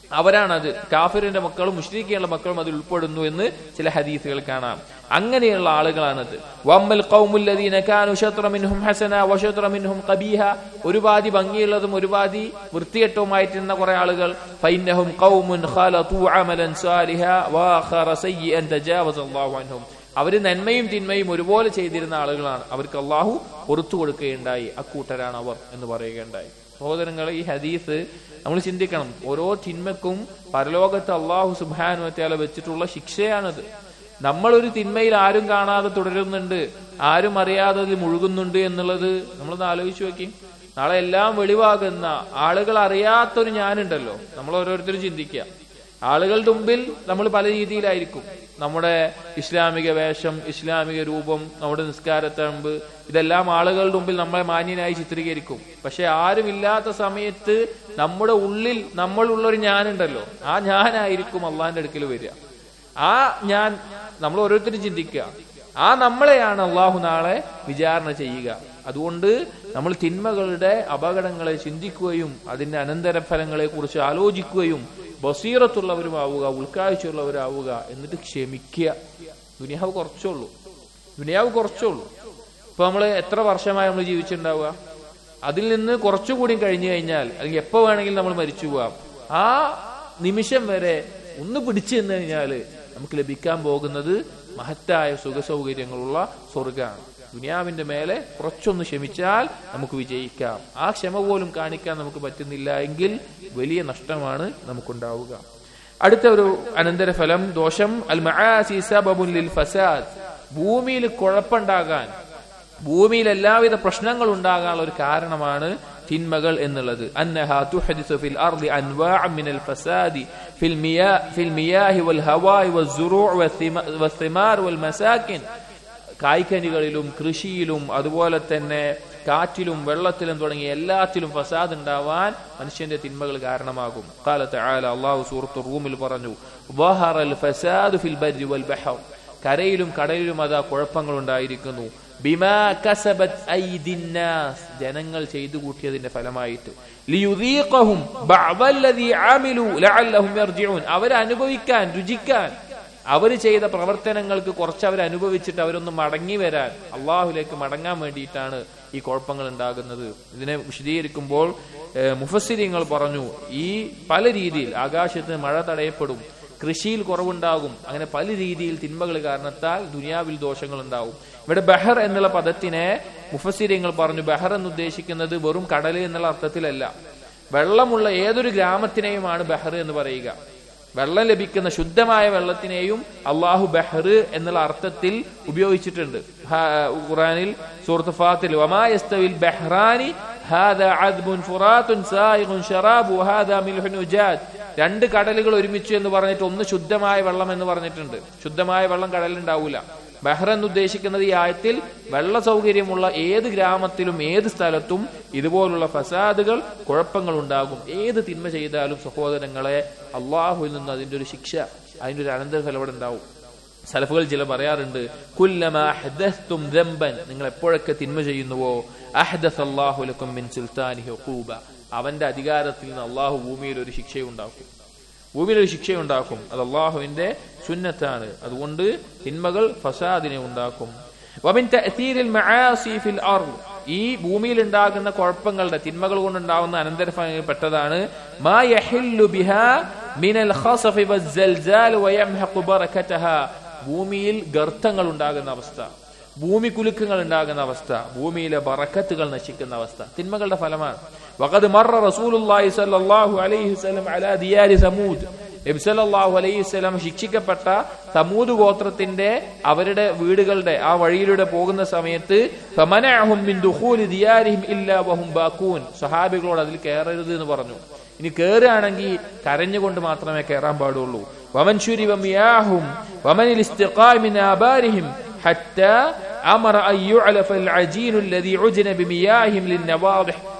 അവരാണത് കാഫിറിന്റെ മക്കളും മുഷ്രീഖിയുള്ള മക്കളും അതിൽ ഉൾപ്പെടുന്നു എന്ന് ചില ഹദീസുകൾ കാണാം അങ്ങനെയുള്ള ആളുകളാണത് വമ്മൽ ഖൗമുല്ലദീന കാനു ശത്ര മിൻഹും ഹസന വശത്ര മിൻഹും ഖബീഹ ഒരു പാതി ഭംഗിയുള്ളതും ഒരു പാതി വൃത്തികെട്ടവുമായിരുന്ന കുറെ ആളുകൾ ഫൈന്നഹും ഖൗമുൻ ഖലതു അമലൻ സാലിഹ വആഖറ സയ്യിഅൻ തജാവസ അല്ലാഹു അൻഹും അവര് നന്മയും തിന്മയും ഒരുപോലെ ചെയ്തിരുന്ന ആളുകളാണ് അവർക്ക് അള്ളാഹു പുറത്തു കൊടുക്കുകയുണ്ടായി അക്കൂട്ടരാണ് അവർ എന്ന് പറയുകയുണ്ടായി സഹോദരങ്ങളെ ഈ ഹദീസ് നമ്മൾ ചിന്തിക്കണം ഓരോ തിന്മക്കും പരലോകത്ത് അള്ളാഹു സുബാനുവത്യാല വെച്ചിട്ടുള്ള ശിക്ഷയാണത് നമ്മളൊരു തിന്മയിൽ ആരും കാണാതെ തുടരുന്നുണ്ട് ആരും അറിയാതെ അതിൽ മുഴുകുന്നുണ്ട് എന്നുള്ളത് നമ്മളൊന്ന് ആലോചിച്ച് നോക്കി നാളെ എല്ലാം വെളിവാകുന്ന ആളുകൾ അറിയാത്തൊരു ഞാനുണ്ടല്ലോ നമ്മൾ ഓരോരുത്തരും ചിന്തിക്കുക ആളുകളുടെ മുമ്പിൽ നമ്മൾ പല രീതിയിലായിരിക്കും നമ്മുടെ ഇസ്ലാമിക വേഷം ഇസ്ലാമിക രൂപം നമ്മുടെ നിസ്കാരത്തമ്പ് ഇതെല്ലാം ആളുകളുടെ മുമ്പിൽ നമ്മളെ മാന്യനായി ചിത്രീകരിക്കും പക്ഷെ ആരുമില്ലാത്ത സമയത്ത് നമ്മുടെ ഉള്ളിൽ നമ്മളുള്ള ഒരു ഞാനുണ്ടല്ലോ ആ ഞാനായിരിക്കും അള്ളാന്റെ അടുക്കൽ വരിക ആ ഞാൻ നമ്മൾ ഓരോരുത്തരും ചിന്തിക്കുക ആ നമ്മളെയാണ് അള്ളാഹു നാളെ വിചാരണ ചെയ്യുക അതുകൊണ്ട് നമ്മൾ തിന്മകളുടെ അപകടങ്ങളെ ചിന്തിക്കുകയും അതിന്റെ അനന്തരഫലങ്ങളെ കുറിച്ച് ആലോചിക്കുകയും ബസീറത്തുള്ളവരുമാവുക ഉൾക്കാഴ്ചയുള്ളവരാവുക എന്നിട്ട് ക്ഷമിക്കുക ദുനിയാവ് കുറച്ചുള്ളൂ ദുനിയാവ് കുറച്ചുള്ളൂ ഇപ്പൊ നമ്മൾ എത്ര വർഷമായി നമ്മൾ ജീവിച്ചിട്ടുണ്ടാവുക അതിൽ നിന്ന് കുറച്ചുകൂടി കഴിഞ്ഞു കഴിഞ്ഞാൽ അല്ലെങ്കിൽ എപ്പോ വേണമെങ്കിലും നമ്മൾ മരിച്ചു പോവാം ആ നിമിഷം വരെ ഒന്ന് പിടിച്ചു നിന്ന് കഴിഞ്ഞാല് നമുക്ക് ലഭിക്കാൻ പോകുന്നത് മഹത്തായ സുഖസൗകര്യങ്ങളുള്ള സ്വർഗമാണ് ദുനിയാവിന്റെ മേലെ കുറച്ചൊന്ന് ക്ഷമിച്ചാൽ നമുക്ക് വിജയിക്കാം ആ ക്ഷമ പോലും കാണിക്കാൻ നമുക്ക് പറ്റുന്നില്ല എങ്കിൽ വലിയ നഷ്ടമാണ് നമുക്കുണ്ടാവുക അടുത്ത ഒരു അനന്തരഫലം ദോഷം അൽ മആസി സബബുൻ ലിൽ ഫസാദ് ഭൂമിയിൽ കുഴപ്പമുണ്ടാകാൻ ഭൂമിയിൽ എല്ലാവിധ പ്രശ്നങ്ങൾ ഉണ്ടാകാനുള്ള ഒരു കാരണമാണ് തിന്മകൾ എന്നുള്ളത് അന്നഹ തുഹദിസു ഫിൽ അർദി അൻവാഅ മിനൽ ഫസാദി ഫിൽ മിയാ ഫിൽ മിയാഹി വൽ ഹവായി വസ്സുറൂഅ വസ്സിമാർ വൽ മസാകിൻ കായ്ക്കനികളിലും കൃഷിയിലും അതുപോലെ തന്നെ കാറ്റിലും വെള്ളത്തിലും തുടങ്ങിയ എല്ലാത്തിലും ഫസാദ് ഉണ്ടാവാൻ മനുഷ്യന്റെ തിന്മകൾ കാരണമാകും കാലത്ത് ആല അള്ളാഹു സൂറത്ത് റൂമിൽ പറഞ്ഞു വഹറൽ ഫസാദ് ഫിൽ ബർരി വൽ ബഹർ കരയിലും കടലിലും അതാ കുഴപ്പങ്ങൾ ഉണ്ടായിരിക്കുന്നു ബിമാ കസബത് ഐദിന്നാസ് ജനങ്ങൾ ചെയ്തു കൂട്ടിയതിന്റെ ഫലമായിട്ട് ലിയുദീഖഹും ബഅദല്ലദീ ആമിലു ലഅല്ലഹും യർജിഊൻ അവർ അനുഭവിക്കാൻ രുചിക്കാൻ അവർ ചെയ്ത പ്രവർത്തനങ്ങൾക്ക് കുറച്ച് അവർ അനുഭവിച്ചിട്ട് അവരൊന്ന് മടങ്ങി വരാൻ അള്ളാഹുലേക്ക് മടങ്ങാൻ വേണ്ടിയിട്ടാണ് ഈ കുഴപ്പങ്ങൾ ഉണ്ടാകുന്നത് ഇതിനെ വിശദീകരിക്കുമ്പോൾ മുഫസ്സിരിങ്ങൾ പറഞ്ഞു ഈ പല രീതിയിൽ ആകാശത്ത് മഴ തടയപ്പെടും കൃഷിയിൽ കുറവുണ്ടാകും അങ്ങനെ പല രീതിയിൽ തിന്മകൾ കാരണത്താൽ ദുനിയാവിൽ ദോഷങ്ങൾ ഉണ്ടാവും ഇവിടെ ബഹർ എന്നുള്ള പദത്തിനെ മുഫസ്സിരിങ്ങൾ പറഞ്ഞു ബഹർ എന്ന് ഉദ്ദേശിക്കുന്നത് വെറും കടൽ എന്നുള്ള അർത്ഥത്തിലല്ല വെള്ളമുള്ള ഏതൊരു ഗ്രാമത്തിനെയുമാണ് ബഹർ എന്ന് പറയുക വെള്ളം ലഭിക്കുന്ന ശുദ്ധമായ വെള്ളത്തിനെയും അള്ളാഹു ബഹർ എന്നുള്ള അർത്ഥത്തിൽ ഉപയോഗിച്ചിട്ടുണ്ട് ഖുറാനിൽ സൂറത്ത് ഫാത്തിൽ വമായസ്തവിൽ ബഹ്റാനി هذا عذب فرات سائغ شراب وهذا ملح نجاد രണ്ട് കടലുകൾ ഒരുമിച്ച് എന്ന് പറഞ്ഞിട്ട് ഒന്ന് ശുദ്ധമായ വെള്ളം എന്ന് പറഞ്ഞിട്ടുണ്ട് ശുദ്ധമായ വെള്ളം കടലിലുണ്ടാവൂല ബഹ്റ എന്ന് ഉദ്ദേശിക്കുന്നത് ഈ ആയത്തിൽ വെള്ള സൗകര്യമുള്ള ഏത് ഗ്രാമത്തിലും ഏത് സ്ഥലത്തും ഇതുപോലുള്ള ഫസാദുകൾ കുഴപ്പങ്ങൾ ഉണ്ടാകും ഏത് തിന്മ ചെയ്താലും സഹോദരങ്ങളെ അള്ളാഹുവിൽ നിന്ന് അതിന്റെ ഒരു ശിക്ഷ അതിന്റെ ഒരു അനന്തരഫലം അവിടെ ഉണ്ടാവും സലഫുകൾ ചില പറയാറുണ്ട് കുല്ലമാഹ്ദത്തും ദമ്പൻ നിങ്ങൾ എപ്പോഴൊക്കെ തിന്മ ചെയ്യുന്നുവോ അഹ്ദസ് അള്ളാഹു ലക്കും മിൻ സുൽത്താനിഹി ഉഖൂബ അവന്റെ അധികാരത്തിൽ നിന്ന് അള്ളാഹു ഭൂമിയിൽ ഒരു ശിക്ഷയുണ്ടാക്കും ഭൂമിയിൽ ഒരു ശിക്ഷയുണ്ടാക്കും അത് അള്ളാഹുവിന്റെ സുന്നത്താണ് അതുകൊണ്ട് തിന്മകൾ ഫസാദിനെ ഉണ്ടാക്കും വമിൻ തഅ്തീരിൽ മആസി ഫിൽ അർദ് ഈ ഭൂമിയിൽ ഉണ്ടാകുന്ന കുഴപ്പങ്ങളുടെ തിന്മകൾ കൊണ്ടുണ്ടാകുന്ന അനന്തരഫലങ്ങളിൽ പെട്ടതാണ് മാ യഹില്ലു ബിഹാ മിനൽ ഖസഫി വസ്സൽസാൽ വയംഹഖു ബറകതഹ ഭൂമിയിൽ ഗർത്തങ്ങൾ ഉണ്ടാകുന്ന അവസ്ഥ ഭൂമി കുലുക്കങ്ങൾ ഉണ്ടാകുന്ന അവസ്ഥ ഭൂമിയിലെ ബറക്കത്തുകൾ നശിക്കുന്ന അവസ്ഥ തിന്മകളുടെ ഫലമാണ് വഖദ് മറ റസൂലുള്ളാഹി സ്വല്ലല്ലാഹു അലൈഹി വസല്ലം അലാ ദിയാരി സമൂദ് നബി സല്ലല്ലാഹു അലൈഹി വസല്ലം ശിക്ഷിക്കപ്പെട്ട സമൂദ് ഗോത്രത്തിന്റെ അവരുടെ വീടുകളുടെ ആ വഴിയിലൂടെ പോകുന്ന സമയത്ത് ഫമനഅഹും മിൻ ദുഖൂലി ദിയാരിഹിം ഇല്ലാ വഹും ബാക്കൂൻ സഹാബികളോട് അതിൽ കയറരുത് എന്ന് പറഞ്ഞു ഇനി കയറുകയാണെങ്കിൽ കരഞ്ഞുകൊണ്ട് മാത്രമേ കയറാൻ പാടുള്ളൂ വമൻ ശുരിബ മിയാഹും വമനിൽ ഇസ്തിഖാഇ മിൻ ആബാരിഹിം حتى أمر أن يعلف العجين الذي عجن بمياههم للنواضح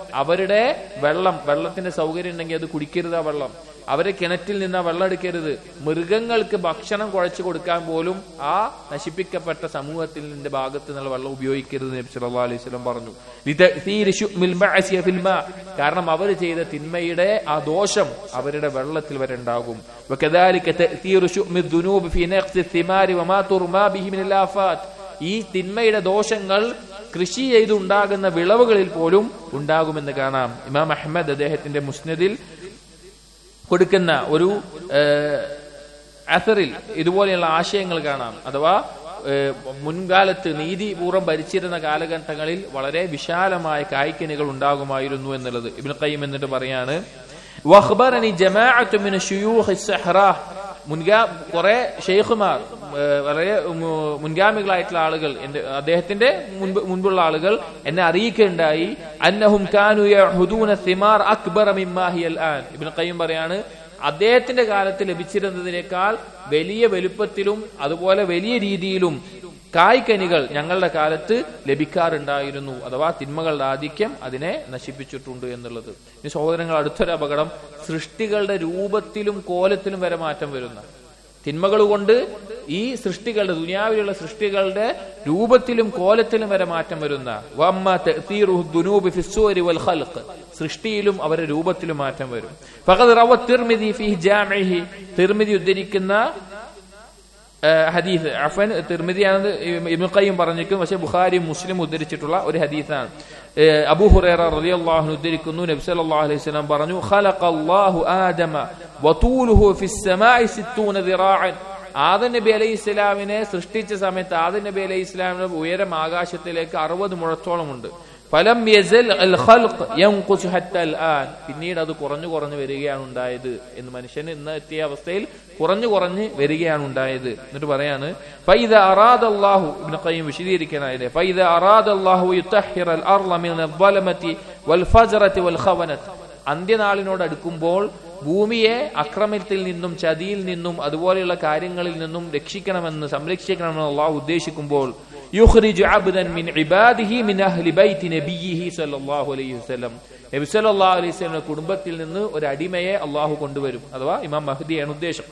അവരുടെ വെള്ളം വെള്ളത്തിന്റെ സൗകര്യം ഉണ്ടെങ്കിൽ അത് കുടിക്കരുത് ആ വെള്ളം അവരെ കിണറ്റിൽ നിന്ന് ആ വെള്ളം എടുക്കരുത് മൃഗങ്ങൾക്ക് ഭക്ഷണം കുഴച്ചു കൊടുക്കാൻ പോലും ആ നശിപ്പിക്കപ്പെട്ട സമൂഹത്തിൽ നിന്റെ ഭാഗത്ത് നിന്നുള്ള വെള്ളം ഉപയോഗിക്കരുത് നബി സല്ലല്ലാഹു അലൈഹി വസല്ലം പറഞ്ഞു ലിതഅ്സീരി ശുഅ്മിൽ ബഅസിയ ഫിൽ മാ. കാരണം അവർ ചെയ്ത തിന്മയുടെ ആ ദോഷം അവരുടെ വെള്ളത്തിൽ വരെ ഉണ്ടാകും وكذلك تأثير شؤم الذنوب في نقص الثمار وما ترمى به من الآفات ഈ തിന്മയുടെ ദോഷങ്ങൾ കൃഷി ചെയ്തുണ്ടാകുന്ന വിളവുകളിൽ പോലും ഉണ്ടാകുമെന്ന് കാണാം ഇമാം അഹമ്മദ് അദ്ദേഹത്തിന്റെ മുസ്നദിൽ കൊടുക്കുന്ന ഒരു ഏഹ്, അസറിൽ ഇതുപോലെയുള്ള ആശയങ്ങൾ കാണാം അഥവാ ഏഹ്, മുൻകാലത്ത് നീതിപൂർവ്വം ഭരിച്ചിരുന്ന കാലഘട്ടങ്ങളിൽ വളരെ വിശാലമായ കായ്ക്കനികൾ ഉണ്ടാകുമായിരുന്നു എന്നുള്ളത് ഇബ്നു ഖയ്യിം എന്നിട്ട് പറയാണ് വഖ്ബറനി ജമാഅത്തു മിന ശുയൂഖി സഹ്റാ മുൻഗാ കുറെ ഷെയ്ഖുമാർ ഏഹ്, വളരെ മു- മുൻഗാമികളായിട്ടുള്ള ആളുകൾ എന്റെ അദ്ദേഹത്തിന്റെ മുൻപ് മുൻപുള്ള ആളുകൾ എന്നെ അറിയിക്കുകയുണ്ടായി അന്നഹും കാനു യഹുദൂന സിമാർ അക്ബറ മിമ്മാ ഹിയൽ ആൻ ഇബ്നു ഖയ്യിം പറയാണ് അദ്ദേഹത്തിന്റെ കാലത്ത് ലഭിച്ചിരുന്നതിനേക്കാൾ വലിയ വലുപ്പത്തിലും അതുപോലെ വലിയ രീതിയിലും കായ്ക്കനികൾ ഞങ്ങളുടെ കാലത്ത് ലഭിക്കാറുണ്ടായിരുന്നു അഥവാ തിന്മകളുടെ ആധിക്യം അതിനെ നശിപ്പിച്ചിട്ടുണ്ട് എന്നുള്ളത് ഈ സഹോദരങ്ങൾ അടുത്തൊരു അപകടം സൃഷ്ടികളുടെ രൂപത്തിലും കോലത്തിലും വരെ മാറ്റം വരുന്ന തിന്മകൾ കൊണ്ട് ഈ സൃഷ്ടികളുടെ ദുനിയാവിലുള്ള സൃഷ്ടികളുടെ രൂപത്തിലും കോലത്തിലും വരെ മാറ്റം വരുന്ന വമ്മ തഅ്തീറുഹു ദുനൂബി ഫിസ്സൂരി വൽ ഖൽഖ് സൃഷ്ടിയിലും അവരുടെ രൂപത്തിലും മാറ്റം വരും ഫഖദ് റവ തിർമിദി ഫീ ജാമിഹി തിർമിദി ഉദ്ധരിക്കുന്ന ഏഹ് ഹദീസ് അഫൻ തിർമിതിയാണെന്ന് ഇബ്നു ഖയ്യിം പറഞ്ഞിരിക്കും പക്ഷേ ബുഖാരി മുസ്ലിം ഉദ്ധരിച്ചിട്ടുള്ള ഒരു ഹദീസാണ് ഏഹ് അബൂ ഹുറൈറ റളിയല്ലാഹു അൻഹു ഉദ്ധരിക്കുന്നു നബി സല്ലല്ലാഹു അലൈഹി വസല്ലം പറഞ്ഞു ഖലഖല്ലാഹു ആദമ വതൂലുഹു ഫിസ് സമാഇ 60 ദിറാഅൻ ആദം നബി അലൈഹി ഇസ്ലാമിനെ സൃഷ്ടിച്ച സമയത്ത് ആദം നബി അലൈഹി ഇസ്ലാമിന്റെ ഉയരം ആകാശത്തിലേക്ക് അറുപത് മുഴത്തോളമുണ്ട് ഫലം യസൽ അൽ ഖൽഖ് യൻഖുസ് ഹത്ത അൽ ആൻ പിന്നീട് അത് കുറഞ്ഞു കുറഞ്ഞു വരികയാണ് ഉണ്ടായത് എന്ന് മനുഷ്യന് ഇന്ന് എത്തിയ അവസ്ഥയിൽ കുറഞ്ഞു കുറഞ്ഞ് വരികയാണ് ഉണ്ടായത് എന്നിട്ട് പറയാണ് ഫൈദ അറാദ അല്ലാഹു ഇബ്നു ഖയ്യിം വിശദീകരിക്കാനായില്ലേ ഫൈദ അറാദ അല്ലാഹു യുതഹിറ അൽ അർള മിൻ അൽ വൽ ഫജ്റതി വൽ ഖവനത്ത് അന്ത്യനാളിനോട് അടുക്കുമ്പോൾ ഭൂമിയെ അക്രമത്തിൽ നിന്നും ചതിയിൽ നിന്നും അതുപോലെയുള്ള കാര്യങ്ങളിൽ നിന്നും രക്ഷിക്കണമെന്ന് സംരക്ഷിക്കണമെന്ന് അള്ളാഹു ഉദ്ദേശിക്കുമ്പോൾ യുഖ്രിജു അബ്ദൻ മിൻ ഇബാദിഹി മിൻ അഹ്ലി ബൈത്തി നബിയിഹി സല്ലല്ലാഹു അലൈഹി വസല്ലം നബി സല്ലല്ലാഹു അലൈഹി വസല്ലം കുടുംബത്തിൽ നിന്ന് ഒരു അടിമയെ അള്ളാഹു കൊണ്ടുവരും അഥവാ ഇമാം മഹ്ദിയാണ് ഉദ്ദേശം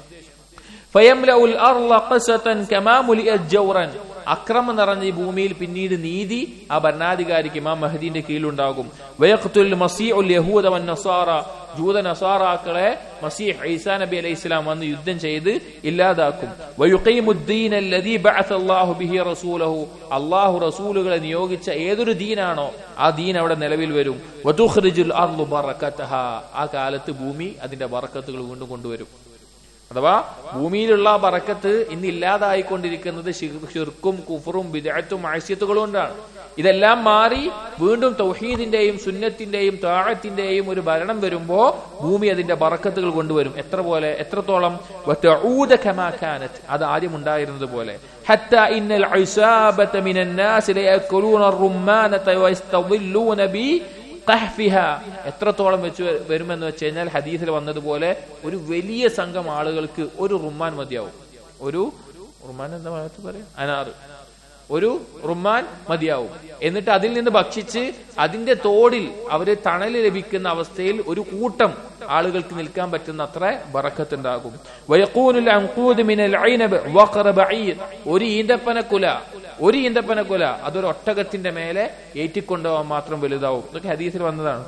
ഫയംലഉൽ അർള ഖസതൻ കമാ മുലിഅത് ജൗറൻ അക്രമം നിറഞ്ഞ ഈ ഭൂമിയിൽ പിന്നീട് നീതി ആ ഭരണാധികാരിക്ക് ഇമാം മഹദീന്റെ കീഴിലുണ്ടാകും വയഖ്തുൽ മസീഉൽ യഹൂദ വൻ നസാറ ജൂത നസാറാക്കളെ മസീഹ് ഈസാ നബി അലൈഹി ഇസ്ലാം വന്ന് യുദ്ധം ചെയ്ത് ഇല്ലാതാക്കും വയുഖീമുദ്ദീൻ അല്ലദീ ബഅസ അല്ലാഹു ബിഹി റസൂലഹു അല്ലാഹു റസൂലുകളെ നിയോഗിച്ച ഏതൊരു ദീനാണോ ആ ദീൻ അവിടെ നിലവിൽ വരും വതുഖ്രിജുൽ അർളു ബറകതഹ ആ കാലത്ത് ഭൂമി അതിന്റെ ബറക്കത്തുകൾ വീണ്ടും കൊണ്ടുവരും അഥവാ ഭൂമിയിലുള്ള ബറക്കത്ത് ഇന്ന് ഇല്ലാതായിക്കൊണ്ടിരിക്കുന്നത് ശിർ- ഷിർക്കും കുഫറും വിദഗ്ധത്തും ആഴ്സ്യത്തുകളും കൊണ്ടാണ് ഇതെല്ലാം മാറി വീണ്ടും തൗഹീദിന്റെയും സുന്നത്തിന്റെയും താഴത്തിന്റെയും ഒരു ഭരണം വരുമ്പോ ഭൂമി അതിന്റെ ബറക്കത്തുകൾ കൊണ്ടുവരും എത്ര പോലെ എത്രത്തോളം വതഊദ കമാ കാനത്ത് അത് ആദ്യം ഉണ്ടായിരുന്നത് പോലെ حتى إن العصابة من الناس ليأكلون الرمانة ويستظلون بي ഖഹ്ഫിഹ എത്രത്തോളം വെച്ച് വ- വരുമെന്ന് വെച്ച് കഴിഞ്ഞാൽ ഹദീസിൽ വന്നതുപോലെ ഒരു വലിയ സംഘം ആളുകൾക്ക് ഒരു റുമാൻ മതിയാവും ഒരു റുമാൻ എന്താ മലയാളത്തിൽ പറയാ അനാറ് ഒരു റുമാൻ മതിയാവും എന്നിട്ട് അതിൽ നിന്ന് ഭക്ഷിച്ച് അതിന്റെ തോടിൽ അവര് തണല് ലഭിക്കുന്ന അവസ്ഥയിൽ ഒരു കൂട്ടം ആളുകൾക്ക് നിൽക്കാൻ പറ്റുന്ന അത്ര ബറക്കത്തുണ്ടാകും വയഖൂനുൽ അൻഖൂദ് മിനൽ ഐനബ് വഖറ ബഈർ ഒരു ഈന്തപ്പനക്കുല ഒരു ഈന്തപ്പനക്കുല അതൊരു ഒട്ടകത്തിന്റെ മേലെ ഏറ്റിക്കൊണ്ടുപോകാൻ മാത്രം വലുതാവും ഇതൊക്കെ ഹദീസിൽ വന്നതാണ്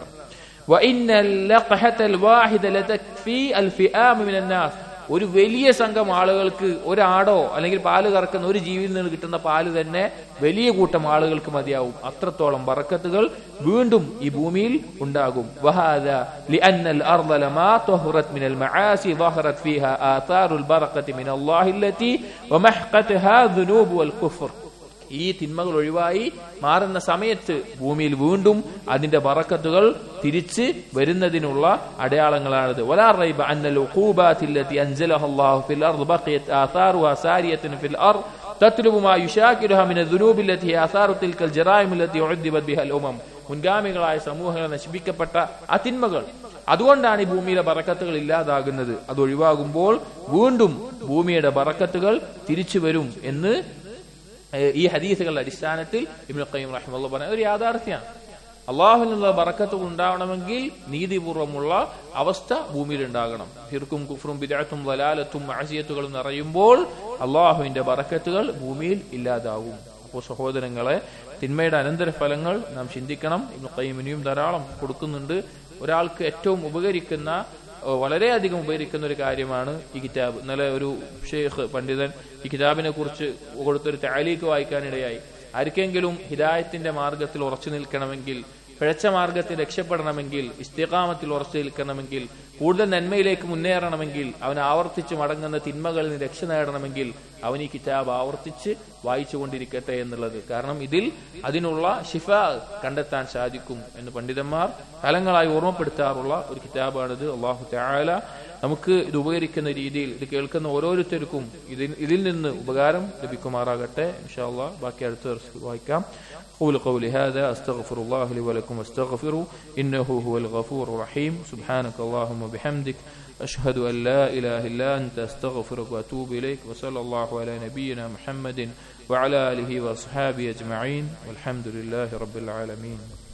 وإن اللقحة الواحدة لتكفي الفئام من الناس ഒരു വലിയ സംഘം ആളുകൾക്ക് ഒരാടോ അല്ലെങ്കിൽ പാല് കറക്കുന്ന ഒരു ജീവിയിൽ നിന്ന് കിട്ടുന്ന പാല് തന്നെ വലിയ കൂട്ടം ആളുകൾക്ക് മതിയാവും അത്രത്തോളം ബറക്കത്തുകൾ വീണ്ടും ഈ ഭൂമിയിൽ ഉണ്ടാകും وهذا لأن الأرض لما طهرت من المعاصي ظهرت فيها آثار البركة من الله التي ومحقتها ذنوب والكفر ഈ തിന്മകൾ ഒഴിവായി മാറുന്ന സമയത്ത് ഭൂമിയിൽ വീണ്ടും അതിന്റെ ബറക്കത്തുകൾ തിരിച്ച് വരുന്നതിനുള്ള അടയാളങ്ങളാണിത് ولا ريب أن العقوبات التي أنزلها الله في الأرض بقيت آثارها سارية في الأرض تطلب ما يشاكلها من الذنوب التي هي آثار تلك الجرائم التي عذبت بها الأمم മുൻഗാമികളായ സമൂഹങ്ങൾ നശിപ്പിക്കപ്പെട്ട ആ തിന്മകൾ അതുകൊണ്ടാണ് ഈ ഭൂമിയിലെ ബറക്കത്തുകൾ ഇല്ലാതാകുന്നത് അത് ഒഴിവാകുമ്പോൾ വീണ്ടും ഭൂമിയുടെ ബറക്കത്തുകൾ തിരിച്ചു വരും എന്ന് ഏഹ് ഈ ഹദീസുകളുടെ അടിസ്ഥാനത്തിൽ ഇബ്നു ഖയ്യിം റഹിമഹുല്ലാഹ് പറഞ്ഞ ഒരു യാഥാർത്ഥ്യമാണ് അള്ളാഹുവിൽ നിന്നുള്ള ബറക്കത്ത് ഉണ്ടാവണമെങ്കിൽ നീതിപൂർവമുള്ള അവസ്ഥ ഭൂമിയിൽ ഉണ്ടാകണം ഹിർക്കും കുഫറും ബിദഅത്തും വലാലത്തും ആശയത്തുകളും നിറയുമ്പോൾ അള്ളാഹുവിന്റെ ബറക്കത്തുകൾ ഭൂമിയിൽ ഇല്ലാതാവും അപ്പോൾ സഹോദരങ്ങളെ തിന്മയുടെ അനന്തരഫലങ്ങൾ നാം ചിന്തിക്കണം ഇന്ന് കൈമിനിയും ധാരാളം കൊടുക്കുന്നുണ്ട് ഒരാൾക്ക് ഏറ്റവും ഉപകരിക്കുന്ന ഏഹ് വളരെയധികം ഉപകരിക്കുന്ന ഒരു കാര്യമാണ് ഈ കിതാബ് ഇന്നലെ ഒരു ഷെയ്ഖ് പണ്ഡിതൻ ഈ കിതാബിനെ കുറിച്ച് കൊടുത്തൊരു താലീക്ക് വായിക്കാനിടയായി ആർക്കെങ്കിലും ഹിദായത്തിന്റെ മാർഗത്തിൽ ഉറച്ചു നിൽക്കണമെങ്കിൽ പിഴച്ച മാർഗത്തിൽ രക്ഷപ്പെടണമെങ്കിൽ ഇസ്തികാമത്തിൽ ഉറച്ചു നിൽക്കണമെങ്കിൽ കൂടുതൽ നന്മയിലേക്ക് മുന്നേറണമെങ്കിൽ അവൻ ആവർത്തിച്ച് മടങ്ങുന്ന തിന്മകളിൽ നിന്ന് രക്ഷ നേടണമെങ്കിൽ അവൻ ഈ കിതാബ് ആവർത്തിച്ച് വായിച്ചുകൊണ്ടിരിക്കട്ടെ എന്നുള്ളത് കാരണം ഇതിൽ അതിനുള്ള ഷിഫ കണ്ടെത്താൻ സാധിക്കും എന്ന് പണ്ഡിതന്മാർ കാലങ്ങളായി ഓർമ്മപ്പെടുത്താറുള്ള ഒരു കിതാബാണിത് അള്ളാഹു താല നമുക്ക് ഇത് ഉപകരിക്കുന്ന രീതിയിൽ ഇത് കേൾക്കുന്ന ഓരോരുത്തർക്കും ഇതിൽ ഇതിൽ നിന്ന് ഉപകാരം ലഭിക്കുമാറാകട്ടെ ഇൻഷാ അള്ളാഹ് ബാക്കി അടുത്ത ദിവസം വായിക്കാം أقول قولي هذا أستغفر الله لي ولكم واستغفروا إنه هو الغفور الرحيم سبحانك اللهم وبحمدك أشهد أن لا إله إلا أنت أستغفرك وأتوب إليك وصلى الله على نبينا محمد وعلى آله وأصحابه أجمعين والحمد لله رب العالمين